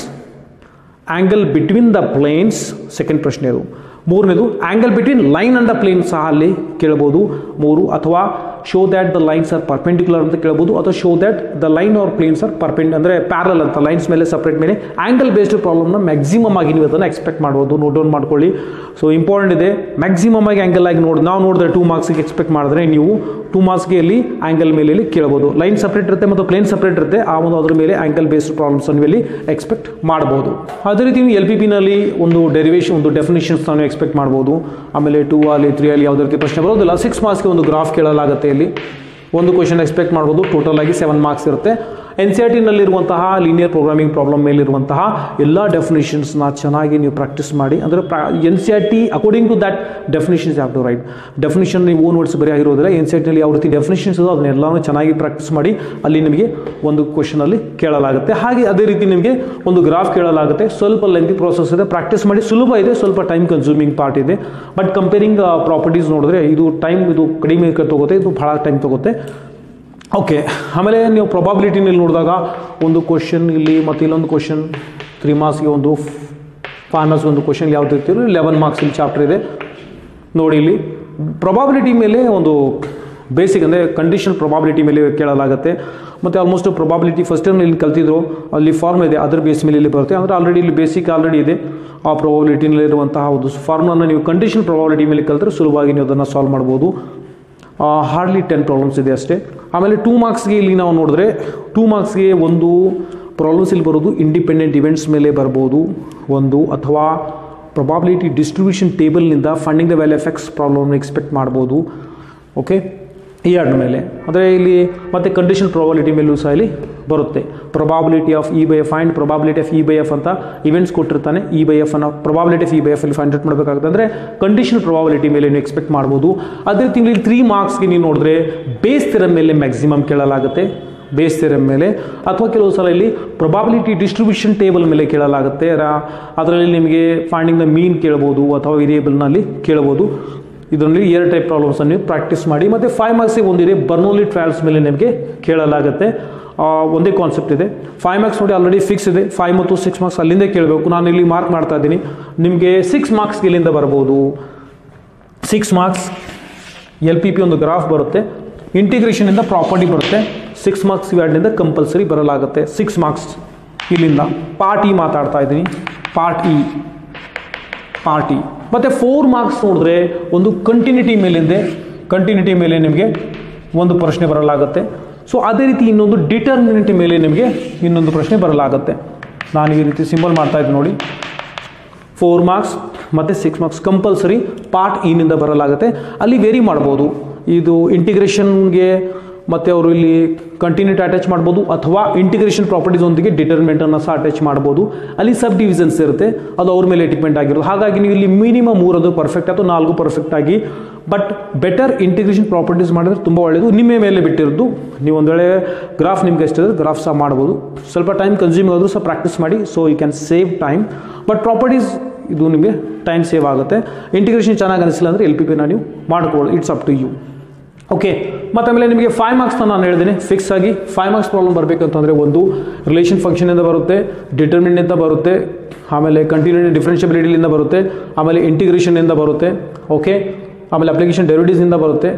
angle between the planes second ಪ್ರಶ್ನೆದು ಮೂರನೇದು angle between line and the plane ಸಹ ಅಲ್ಲಿ ಕೇಳ್ಬೋದು ಮೂರು ಅಥವಾ show that the lines are perpendicular ಅಂತ ಕೇಳ್ಬೋದು ಅಥವಾ show that the line are planes are ಪರ್ಪೆಂಡ್ ಅಂದರೆ ಪ್ಯಾರಲ್ ಅಂತ ಲೈನ್ಸ್ ಮೇಲೆ ಸಪ್ರೇಟ್ ಮೇಲೆ ಆ್ಯಂಗಲ್ ಬೇಸ್ಡ್ ಪ್ರಾಬ್ಲಮ್ನ ಮ್ಯಾಕ್ಸಿಮಮ್ ಆಗಿ ನೀವು ಅದನ್ನು ಎಕ್ಸ್ಪೆಕ್ಟ್ ಮಾಡ್ಬೋದು ನೋಟ್ ಡೌನ್ ಮಾಡ್ಕೊಳ್ಳಿ ಸೊ ಇಂಪಾರ್ಟೆಂಟ್ ಇದೆ ಮ್ಯಾಕ್ಸಿಮಮ್ ಆಗಿ ಆ್ಯಂಗಲ್ ಆಗಿ ನೋಡಿ ನಾವು ನೋಡಿದ್ರೆ ಟೂ ಮಾರ್ಕ್ಸಿಗೆ ಎಕ್ಸ್ಪೆಕ್ಟ್ ಮಾಡಿದ್ರೆ ನೀವು ಟೂ ಮಾರ್ಕ್ಸ್ಗೆ ಇಲ್ಲಿ ಆ್ಯಂಗಲ್ ಮೇಲೆ ಇಲ್ಲಿ ಕೇಳ್ಬೋದು ಲೈನ್ ಸಪ್ರೇಟ್ ಇರುತ್ತೆ ಮತ್ತು ಪ್ಲೇನ್ ಸಪ್ರೇಟ್ ಇರುತ್ತೆ ಆ ಒಂದು ಅದ್ರ ಮೇಲೆ ಆ್ಯಂಗಲ್ ಬೇಸ್ಡ್ ಪ್ರಾಬ್ಲಮ್ಸ್ ನೀವು ಇಲ್ಲಿ ಎಕ್ಸ್ಪೆಕ್ಟ್ ಮಾಡ್ಬೋದು ಅದೇ ರೀತಿ ನೀವು ಎಲ್ ಪಿ ಪಿನಲ್ಲಿ ಒಂದು ಡೆರಿವೇಷನ್ ಒಂದು ಡೆಫಿನೇಷನ್ಸ್ ನಾವು ಎಕ್ಸ್ಪೆಕ್ಟ್ ಮಾಡ್ಬೋದು ಆಮೇಲೆ ಟೂ ಅಲ್ಲಿ ತ್ರೀ ಅಲ್ಲಿ ಯಾವುದೇ ರೀತಿ ಪ್ರಶ್ನೆ ಬರೋದಿಲ್ಲ ಸಿಕ್ಸ್ ಮಾರ್ಕ್ಸ್ಗೆ ಒಂದು ಗ್ರಾಫ್ ಕೇಳಲಾಗುತ್ತೆ ಇಲ್ಲಿ ಒಂದು ಕ್ವಶನ್ ಎಕ್ಸ್ಪೆಕ್ಟ್ ಮಾಡ್ಬೋದು ಟೋಟಲ್ ಆಗಿ ಸೆವೆನ್ ಮಾರ್ಕ್ಸ್ ಇರುತ್ತೆ ಎನ್ ಸಿ ಆರ್ ಟಿನಲ್ಲಿರುವಂತಹ ಲೀನಿಯರ್ ಪ್ರೋಗ್ರಾಮಿಂಗ್ ಪ್ರಾಬ್ಲಮ್ ಮೇಲಿರುವಂತಹ ಎಲ್ಲ ಡೆಫಿನೇಷನ್ಸ್ನ ಚೆನ್ನಾಗಿ ನೀವು ಪ್ರಾಕ್ಟೀಸ್ ಮಾಡಿ ಅಂದರೆ N C R T according to that definitions have to write definition ನೀವು ಓನ್ ವರ್ಡ್ಸ್ ಬರೀ ಆಗಿರೋದಿಲ್ಲ ಎನ್ ಸಿ ಆರ್ ಟಿನಲ್ಲಿ ಯಾವ ರೀತಿ ಡೆಫಿನೇಷನ್ಸ್ ಇದೋ ಅದನ್ನೆಲ್ಲನೂ ಚೆನ್ನಾಗಿ ಪ್ರಾಕ್ಟೀಸ್ ಮಾಡಿ ಅಲ್ಲಿ ನಿಮಗೆ ಒಂದು ಕ್ವಶನಲ್ಲಿ ಕೇಳಲಾಗುತ್ತೆ ಹಾಗೆ ಅದೇ ರೀತಿ ನಿಮಗೆ ಒಂದು ಗ್ರಾಫ್ ಕೇಳಲಾಗುತ್ತೆ ಸ್ವಲ್ಪ ಲೆಂತಿ ಪ್ರೋಸೆಸ್ ಇದೆ ಪ್ರಾಕ್ಟೀಸ್ ಮಾಡಿ ಸುಲಭ ಇದೆ ಸ್ವಲ್ಪ ಟೈಮ್ ಕನ್ಸ್ಯೂಮಿಂಗ್ ಪಾರ್ಟ್ ಇದೆ ಬಟ್ ಕಂಪೇರಿಂಗ್ ಪ್ರಾಪರ್ಟೀಸ್ ನೋಡಿದ್ರೆ ಇದು ಟೈಮ್ ಇದು ಕಡಿಮೆ ತಗೋತೆ ಇದು ಭಾಳ ಟೈಮ್ ತಗೋತೆ ಓಕೆ ಆಮೇಲೆ ನೀವು ಪ್ರೊಬಾಬಿಲಿಟಿನಲ್ಲಿ ನೋಡಿದಾಗ ಒಂದು ಕ್ವಶನ್ ಇಲ್ಲಿ ಮತ್ತು ಇಲ್ಲೊಂದು ಕ್ವಶನ್ ತ್ರೀ ಮಾರ್ಕ್ಸ್ಗೆ ಒಂದು ಫೈವ್ ಮಾರ್ಕ್ಸ್ಗೆ ಒಂದು ಕ್ವಶನ್ ಯಾವ್ದು ಇರ್ತೀರೋ ಲೆವೆನ್ ಮಾರ್ಕ್ಸ್ ಇಲ್ಲಿ ಚಾಪ್ಟರ್ ಇದೆ ನೋಡಿ ಇಲ್ಲಿ ಪ್ರೊಬಾಬಿಲಿಟಿ ಮೇಲೆ ಒಂದು ಬೇಸಿಕ್ ಅಂದರೆ ಕಂಡೀಷನ್ ಪ್ರೊಬಾಬಿಲಿಟಿ ಮೇಲೆ ಕೇಳಲಾಗುತ್ತೆ ಮತ್ತು ಆಲ್ಮೋಸ್ಟ್ ಪ್ರೊಬಾಬಿಲಿಟಿ ಫಸ್ಟ್ ಟೈಮ್ ಇಲ್ಲಿ ಕಲ್ತಿದ್ರು ಅಲ್ಲಿ ಫಾರ್ಮ್ ಇದೆ ಅದರ ಬೇಸ್ ಮೇಲೆ ಇಲ್ಲಿ ಬರುತ್ತೆ ಅಂದರೆ ಆಲ್ರೆಡಿ ಇಲ್ಲಿ ಬೇಸಿಕ್ ಆಲ್ರೆಡಿ ಇದೆ ಆ ಪ್ರೊಬಾಬಿಲಿಟಿನಲ್ಲಿರುವಂತಹ ಒಂದು ಫಾರ್ಮ್ನ ನೀವು ಕಂಡೀಷನ್ ಪ್ರೊಬಾಬಿಲಿಟಿ ಮೇಲೆ ಕಲಿತ್ರೆ ಸುಲಭವಾಗಿ ನೀವು ಅದನ್ನು ಸಾಲ್ವ್ ಮಾಡ್ಬೋದು ಹಾರ್ಡ್ಲಿ ಟೆನ್ ಪ್ರಾಬ್ಲಮ್ಸ್ ಇದೆ ಅಷ್ಟೇ ಆಮೇಲೆ ಟೂ ಮಾರ್ಕ್ಸ್ಗೆ ಇಲ್ಲಿ ನಾವು ನೋಡಿದ್ರೆ ಟೂ ಮಾರ್ಕ್ಸ್ಗೆ ಒಂದು ಪ್ರಾಬ್ಲಮ್ಸ್ ಇಲ್ಲಿ ಬರೋದು ಇಂಡಿಪೆಂಡೆಂಟ್ ಇವೆಂಟ್ಸ್ ಮೇಲೆ ಬರ್ಬೋದು ಒಂದು ಅಥವಾ ಪ್ರೊಬಾಬಿಲಿಟಿ ಡಿಸ್ಟ್ರಿಬ್ಯೂಷನ್ ಟೇಬಲ್ನಿಂದ ಫಂಡಿಂಗ್ ದ ವ್ಯಾಲ್ಯೂ ಎಫೆಕ್ಟ್ಸ್ ಪ್ರಾಬ್ಲಮ್ನ ಎಕ್ಸ್ಪೆಕ್ಟ್ ಮಾಡ್ಬೋದು ಓಕೆ ಈ ಎರಡು ಮೇಲೆ ಅಂದರೆ ಇಲ್ಲಿ ಮತ್ತೆ ಕಂಡೀಷನ್ ಪ್ರೊಬಾಬಿಲಿಟಿ ಮೇಲೂ ಸಹ ಇಲ್ಲಿ ಬರುತ್ತೆ probability of E by F and probability of E by F ಅಂತ ಇವೆಂಟ್ಸ್ ಕೊಟ್ಟಿರ್ತಾನೆ ಇ ಬೈ ಎಫ್ ಅನ್ನೋ probability of E by F ಅಲ್ಲಿ ಫೈಂಡ್ ಔಟ್ ಮಾಡಬೇಕಾಗುತ್ತೆ ಅಂದರೆ ಕಂಡೀಷನ್ ಪ್ರೊಬಾಬಿಲಿಟಿ ಮೇಲೆ ನೀವು ಎಕ್ಸ್ಪೆಕ್ಟ್ ಮಾಡ್ಬೋದು ಅದೇ ತಿಂಗಳಲ್ಲಿ ತ್ರೀ ಮಾರ್ಕ್ಸ್ಗೆ ನೀವು ನೋಡಿದ್ರೆ ಬೇಸ್ ಥಿರಮ್ ಮೇಲೆ ಮ್ಯಾಕ್ಸಿಮಮ್ ಕೇಳಲಾಗುತ್ತೆ ಬೇಸ್ ಥಿರಮ್ ಮೇಲೆ ಅಥವಾ ಕೆಲವು ಸಲ ಇಲ್ಲಿ ಪ್ರೊಬಾಬಿಲಿಟಿ ಡಿಸ್ಟ್ರಿಬ್ಯೂಷನ್ ಟೇಬಲ್ ಮೇಲೆ ಕೇಳಲಾಗುತ್ತೆ ರಾ- ಅದರಲ್ಲಿ ನಿಮಗೆ ಫೈಂಡಿಂಗ್ ದ ಮೀನ್ ಕೇಳ್ಬೋದು ಅಥವಾ ವೇರಿಯೇಬಲ್ನಲ್ಲಿ ಕೇಳ್ಬೋದು ಇದರಲ್ಲಿ ಎರಡು ಟೈಪ್ ಪ್ರಾಬ್ಲಮ್ಸನ್ನು ನೀವು ಪ್ರಾಕ್ಟೀಸ್ ಮಾಡಿ ಮತ್ತು ಫೈವ್ ಮಾರ್ಕ್ಸಿಗೆ ಒಂದಿದೆ ಬರ್ನೋಲಿ ಟ್ರಯಲ್ಸ್ ಮೇಲೆ ನಿಮಗೆ ಕೇಳಲಾಗುತ್ತೆ ಆ, ಒಂದೇ ಕಾನ್ಸೆಪ್ಟ್ ಇದೆ ಫೈವ್ ಮಾರ್ಕ್ಸ್ ನೋಡಿ ಆಲ್ರೆಡಿ ಫಿಕ್ಸ್ ಇದೆ ಫೈವ್ ಮತ್ತು ಸಿಕ್ಸ್ ಮಾರ್ಕ್ಸ್ ಅಲ್ಲಿಂದ ಕೇಳಬೇಕು ನಾನು ಇಲ್ಲಿ ಮಾರ್ಕ್ ಮಾಡ್ತಾ ಇದ್ದೀನಿ ನಿಮಗೆ ಸಿಕ್ಸ್ ಮಾರ್ಕ್ಸ್ಗೆ ಇಲ್ಲಿಂದ ಬರ್ಬೋದು six marks L P P ಒಂದು ಗ್ರಾಫ್ ಬರುತ್ತೆ ಇಂಟಿಗ್ರೇಷನಿಂದ ಪ್ರಾಪರ್ಟಿ ಬರುತ್ತೆ ಸಿಕ್ಸ್ ಮಾರ್ಕ್ಸ್ ಇವೆರಡರಿಂದ ಕಂಪಲ್ಸರಿ ಬರಲಾಗುತ್ತೆ ಸಿಕ್ಸ್ ಮಾರ್ಕ್ಸ್ ಇಲ್ಲಿಂದ ಪಾರ್ಟ್ ಇ ಮಾತಾಡ್ತಾ ಇದ್ದೀನಿ ಪಾರ್ಟ್ ಇ ಪಾರ್ಟಿ ಮತ್ತು ಫೋರ್ ಮಾರ್ಕ್ಸ್ ನೋಡಿದ್ರೆ ಒಂದು ಕಂಟಿನ್ಯೂಟಿ ಮೇಲಿಂದೆ ಕಂಟಿನ್ಯೂಟಿ ಮೇಲೆ ನಿಮಗೆ ಒಂದು ಪ್ರಶ್ನೆ ಬರಲಾಗುತ್ತೆ ಸೊ ಅದೇ ರೀತಿ ಇನ್ನೊಂದು ಡಿಟರ್ಮಿನೆಂಟ್ ಮೇಲೆ ನಿಮಗೆ ಇನ್ನೊಂದು ಪ್ರಶ್ನೆ ಬರಲಾಗುತ್ತೆ ನಾನು ಈ ರೀತಿ ಸಿಂಬಲ್ ಮಾಡ್ತಾ ಇದ್ದೀನಿ ನೋಡಿ ಫೋರ್ ಮಾರ್ಕ್ಸ್ ಮತ್ತು ಸಿಕ್ಸ್ ಮಾರ್ಕ್ಸ್ ಕಂಪಲ್ಸರಿ ಪಾರ್ಟ್ ಇನಿಂದ ಬರಲಾಗುತ್ತೆ ಅಲ್ಲಿ ವೇರಿ ಮಾಡ್ಬೋದು ಇದು ಇಂಟಿಗ್ರೇಷನ್ಗೆ ಮತ್ತು ಅವರು ಇಲ್ಲಿ ಕಂಟಿನ್ಯೂಟಿ ಅಟ್ಯಾಚ್ ಮಾಡ್ಬೋದು ಅಥವಾ ಇಂಟಿಗ್ರೇಷನ್ ಪ್ರಾಪರ್ಟೀಸ್ ಒಂದಿಗೆ ಡಿಟರ್ಮೆಂಟನ್ನು ಸಹ ಅಟ್ಯಾಚ್ ಮಾಡ್ಬೋದು ಅಲ್ಲಿ ಸಬ್ ಡಿವಿಷನ್ಸ್ ಇರುತ್ತೆ ಅದು ಅವ್ರ ಮೇಲೆ ಡಿಪೆಂಡ್ ಆಗಿರೋದು ಹಾಗಾಗಿ ನೀವು ಇಲ್ಲಿ ಮಿನಿಮಮ್ ಮೂರದು ಪರ್ಫೆಕ್ಟ್ ಅಥವಾ ನಾಲ್ಕು ಪರ್ಫೆಕ್ಟ್ ಆಗಿ ಬಟ್ ಬೆಟರ್ ಇಂಟಿಗ್ರೇಷನ್ ಪ್ರಾಪರ್ಟೀಸ್ ಮಾಡಿದ್ರೆ ತುಂಬ ಒಳ್ಳೆಯದು ನಿಮ್ಮ ಮೇಲೆ ಬಿಟ್ಟಿರೋದು ನೀವು ಒಂದು ವೇಳೆ ಗ್ರಾಫ್ ನಿಮ್ಗೆ ಎಷ್ಟಿದ್ರೆ ಗ್ರಾಫ್ ಸಹ ಮಾಡ್ಬೋದು ಸ್ವಲ್ಪ ಟೈಮ್ ಕನ್ಸ್ಯೂಮ್ ಆದರೂ ಸಹ ಪ್ರಾಕ್ಟೀಸ್ ಮಾಡಿ so you can save time but properties ಇದು ನಿಮಗೆ ಟೈಮ್ ಸೇವ್ ಆಗುತ್ತೆ ಇಂಟಿಗ್ರೇಷನ್ ಚೆನ್ನಾಗಿ ಅನಿಸಿಲ್ಲ ಅಂದರೆ ಎಲ್ ಪಿ ಪಿನ ನೀವು ಮಾಡ್ಕೊಳ್ಳಿ it's up to you okay ಮತ್ತು ಆಮೇಲೆ ನಿಮಗೆ ಫೈವ್ ಮಾರ್ಕ್ಸ್ನ ನಾನು ಹೇಳಿದ್ದೀನಿ ಫಿಕ್ಸ್ ಆಗಿ ಫೈವ್ ಮಾರ್ಕ್ಸ್ ಪ್ರಾಬ್ಲಮ್ ಬರಬೇಕಂತಂದರೆ ಒಂದು ರಿಲೇಷನ್ ಫಂಕ್ಷನಿಂದ ಬರುತ್ತೆ ಡಿಟರ್ಮಿನೆಂಟಿಂದ ಬರುತ್ತೆ ಆಮೇಲೆ ಕಂಟಿನ್ಯೂಟಿ ಡಿಫ್ರೆನ್ಷಿಯಬಿಲಿಟಿಯಿಂದ ಬರುತ್ತೆ ಆಮೇಲೆ ಇಂಟಿಗ್ರೇಷನಿಂದ ಬರುತ್ತೆ ಓಕೆ ಆಮೇಲೆ ಅಪ್ಲಿಕೇಶನ್ ಡೆರಿವಿಟೀಸಿಂದ ಬರುತ್ತೆ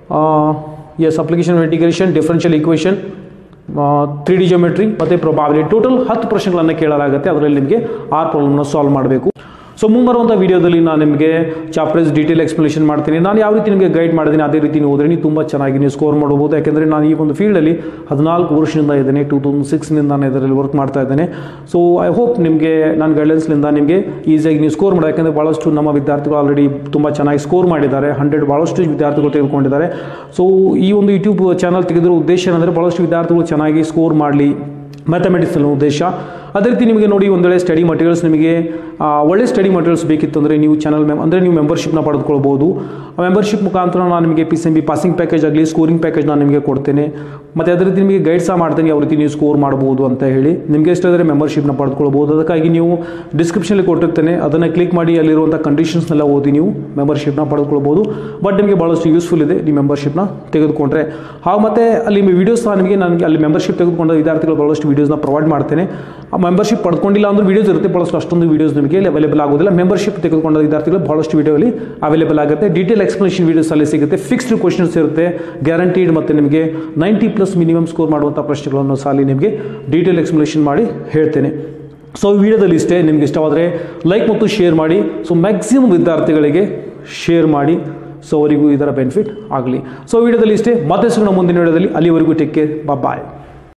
ಎಸ್ application integration differential equation three D geometry ಮತ್ತು ಪ್ರೊಬಾಬಿಲಿಟಿ ಟೋಟಲ್ ಹತ್ತು ಪ್ರಶ್ನೆಗಳನ್ನು ಕೇಳಲಾಗುತ್ತೆ ಅದರಲ್ಲಿ ನಿಮಗೆ ಆರು ಪ್ರಾಬ್ಲಮ್ನ ಸಾಲ್ವ್ ಮಾಡಬೇಕು ಸೊ ಮುಂಬರುವಂಥ ವಿಡಿಯೋದಲ್ಲಿ ನಾನು ನಿಮಗೆ ಚಾಪ್ಟರ್ಸ್ ಡೀಟೇಲ್ ಎಕ್ಸ್ಪ್ಲನೇಷನ್ ಮಾಡ್ತೀನಿ ನಾನು ಯಾವ ರೀತಿ ನಿಮಗೆ ಗೈಡ್ ಮಾಡಿದ್ದೀನಿ ಅದೇ ರೀತಿ ನೀವು ಓದ್ರಿ ನೀವು ತುಂಬ ಚೆನ್ನಾಗಿ ನೀವು ಸ್ಕೋರ್ ಮಾಡ್ಬೋದು ಯಾಕೆಂದರೆ ನಾನು ಈ ಒಂದು ಫೀಲ್ಡಲ್ಲಿ ಹದಿನಾಲ್ಕು ವರ್ಷದಿಂದ ಇದ್ದೇನೆ ಟೂ ತೌಸಂಡ್ ಸಿಕ್ಸ್ನಿಂದ ನಾನು ಇದರಲ್ಲಿ ವರ್ಕ್ ಮಾಡ್ತಾ ಇದ್ದೇನೆ ಸೊ ಐ ಹೋಪ್ ನಿಮಗೆ ನನ್ನ ಗೈಡೆನ್ಸ್ನಿಂದ ನಿಮಗೆ ಈಸಿಯಾಗಿ ನೀವು ಸ್ಕೋರ್ ಮಾಡಿ ಯಾಕೆಂದರೆ ಭಾಳಷ್ಟು ನಮ್ಮ ವಿದ್ಯಾರ್ಥಿಗಳು ಆಲ್ರೆಡಿ ತುಂಬ ಚೆನ್ನಾಗಿ ಸ್ಕೋರ್ ಮಾಡಿದ್ದಾರೆ ಹಂಡ್ರೆಡ್ ಭಾಳಷ್ಟು ವಿದ್ಯಾರ್ಥಿಗಳು ತೆಗೆದುಕೊಂಡಿದ್ದಾರೆ ಸೊ ಈ ಒಂದು ಯೂಟ್ಯೂಬ್ ಚಾನಲ್ ತೆಗೆದಿರೋ ಉದ್ದೇಶ ಏನಂದರೆ ಭಾಳಷ್ಟು ವಿದ್ಯಾರ್ಥಿಗಳು ಚೆನ್ನಾಗಿ ಸ್ಕೋರ್ ಮಾಡಲಿ ಮ್ಯಾಥಮೆಟಿಕ್ಸ್ ಅನ್ನೋ ಉದ್ದೇಶ ಅದೇ ರೀತಿ ನಿಮಗೆ ನೋಡಿ ಒಂದು ವೇಳೆ ಸ್ಟಡಿ ಮಟೀರಿಯಲ್ಸ್ ನಿಮಗೆ ಆ, ಒಳ್ಳೆ ಸ್ಟಡಿ ಮಟೀರಿಯಲ್ಸ್ ಬೇಕಿತ್ತು ಅಂದರೆ ನೀವು ಚಾನಲ್ ಮೆಮ್ ಅಂದರೆ ನೀವು ಮೆಂಬರ್ಶಿಪ್ನ ಪಡೆದುಕೊಳ್ಬೋದು ಆ ಮೆಂಬರ್ಶಿಪ್ ಮುಖಾಂತರ ನಾನು ನಿಮಗೆ P C M B passing package ಆಗಲಿ ಸ್ಕೋರಿಂಗ್ ಪ್ಯಾಕೇಜ್ ನಾನು ನಿಮಗೆ ಕೊಡ್ತೇನೆ ಮತ್ತು ಅದೇ ರೀತಿ ನಿಮಗೆ ಗೈಡ್ ಸಹ ಮಾಡ್ತೇನೆ ಯಾವ ರೀತಿ ನೀವು ಸ್ಕೋರ್ ಮಾಡ್ಬೋದು ಅಂತ ಹೇಳಿ ನಿಮಗೆ ಇಷ್ಟಾದರೆ ಮೆಂಬರ್ಶಿಪ್ನ ಪಡೆದುಕೊಳ್ಬೋದು ಅದಕ್ಕಾಗಿ ನೀವು ಡಿಸ್ಕ್ರಿಪ್ಷನಲ್ಲಿ ಕೊಟ್ಟಿರ್ತೇನೆ ಅದನ್ನು ಕ್ಲಿಕ್ ಮಾಡಿ ಅಲ್ಲಿರುವಂಥ ಕಂಡೀಷನ್ಸ್ನೆಲ್ಲ ಓದಿ ನೀವು ಮೆಂಬರ್ಶಿಪ್ನ ಪಡೆದುಕೊಳ್ಬೋದು ಬಟ್ ನಿಮಗೆ ಭಾಳಷ್ಟು ಯೂಸ್ಫುಲ್ ಇದೆ ನೀವು ಮೆಂಬರ್ಶಿಪ್ನ ತೆಗೆದುಕೊಂಡ್ರೆ ಹಾಗೆ ಮತ್ತು ಅಲ್ಲಿ ವೀಡಿಯೋಸ್ ಸಹ ನಿಮಗೆ ನನಗೆ ಅಲ್ಲಿ ಮೆಂಬರ್ಶಿಪ್ ತೆಗೆದುಕೊಂಡ ವಿದ್ಯಾರ್ಥಿಗಳು ಭಾಳಷ್ಟು ವೀಡಿಯೋಸ್ನ ಪ್ರೊವೈಡ್ ಮಾಡ್ತೇನೆ ಆ ಮೆಂಬರ್ಶಿಪ್ ಪಡ್ಕೊಂಡಿಲ್ಲ ಅಂದ್ರೆ ವೀಡಿಯೋಸ್ ಇರುತ್ತೆ ಭಾಳಷ್ಟು ಅಷ್ಟೊಂದು ವೀಡಿಯೋಸ್ ನಿಮಗೆ ಅವೈಲೇಬಲ್ ಆಗೋದಿಲ್ಲ ಮೆಂಬರ್ಶಿಪ್ ತೆಗೆದುಕೊಂಡ ವಿದ್ಯಾರ್ಥಿಗಳು ಭಾಳಷ್ಟು ವೀಡಿಯೋಲಿ ಅವೈಲೇಬಲ್ ಆಗುತ್ತೆ ಡೀಟೇಲ್ ಎಕ್ಸ್ಪ್ಲನೇಷನ್ ವೀಡಿಯೋಸ್ ಅಲ್ಲಿ ಸಿಗುತ್ತೆ ಫಿಕ್ಸ್ಡ್ ಕ್ವಶನ್ಸ್ ಇರುತ್ತೆ ಗ್ಯಾರಂಟೀಡ್ ಮತ್ತು ನಿಮಗೆ ನೈಂಟಿ ಪ್ಲಸ್ ಮಿನಿಮಮ್ ಸ್ಕೋರ್ ಮಾಡುವಂಥ ಪ್ರಶ್ನೆಗಳನ್ನು ಸಾಲಿ ನಿಮಗೆ ಡೀಟೇಲ್ ಎಕ್ಸ್ಪ್ಲನೇಷನ್ ಮಾಡಿ ಹೇಳ್ತೇನೆ ಸೊ ಈ ವಿಡಿಯೋದಲ್ಲಿ ಇಷ್ಟೇ ನಿಮ್ಗೆ ಇಷ್ಟವಾದರೆ ಲೈಕ್ ಮತ್ತು ಶೇರ್ ಮಾಡಿ ಸೊ ಮ್ಯಾಕ್ಸಿಮಮ್ ವಿದ್ಯಾರ್ಥಿಗಳಿಗೆ ಶೇರ್ ಮಾಡಿ ಸೊ ಅವರಿಗೂ ಇದರ ಬೆನಿಫಿಟ್ ಆಗಲಿ ಸೊ ವಿಡಿಯೋದಲ್ಲಿ ಇಷ್ಟೇ ಮತ್ತೆ ಸಿಗೋಣ ಮುಂದಿನ ವಿಡಿಯೋದಲ್ಲಿ ಅಲ್ಲಿವರೆಗೂ ಟೇಕ್ ಕೇರ್ ಬಾಯ್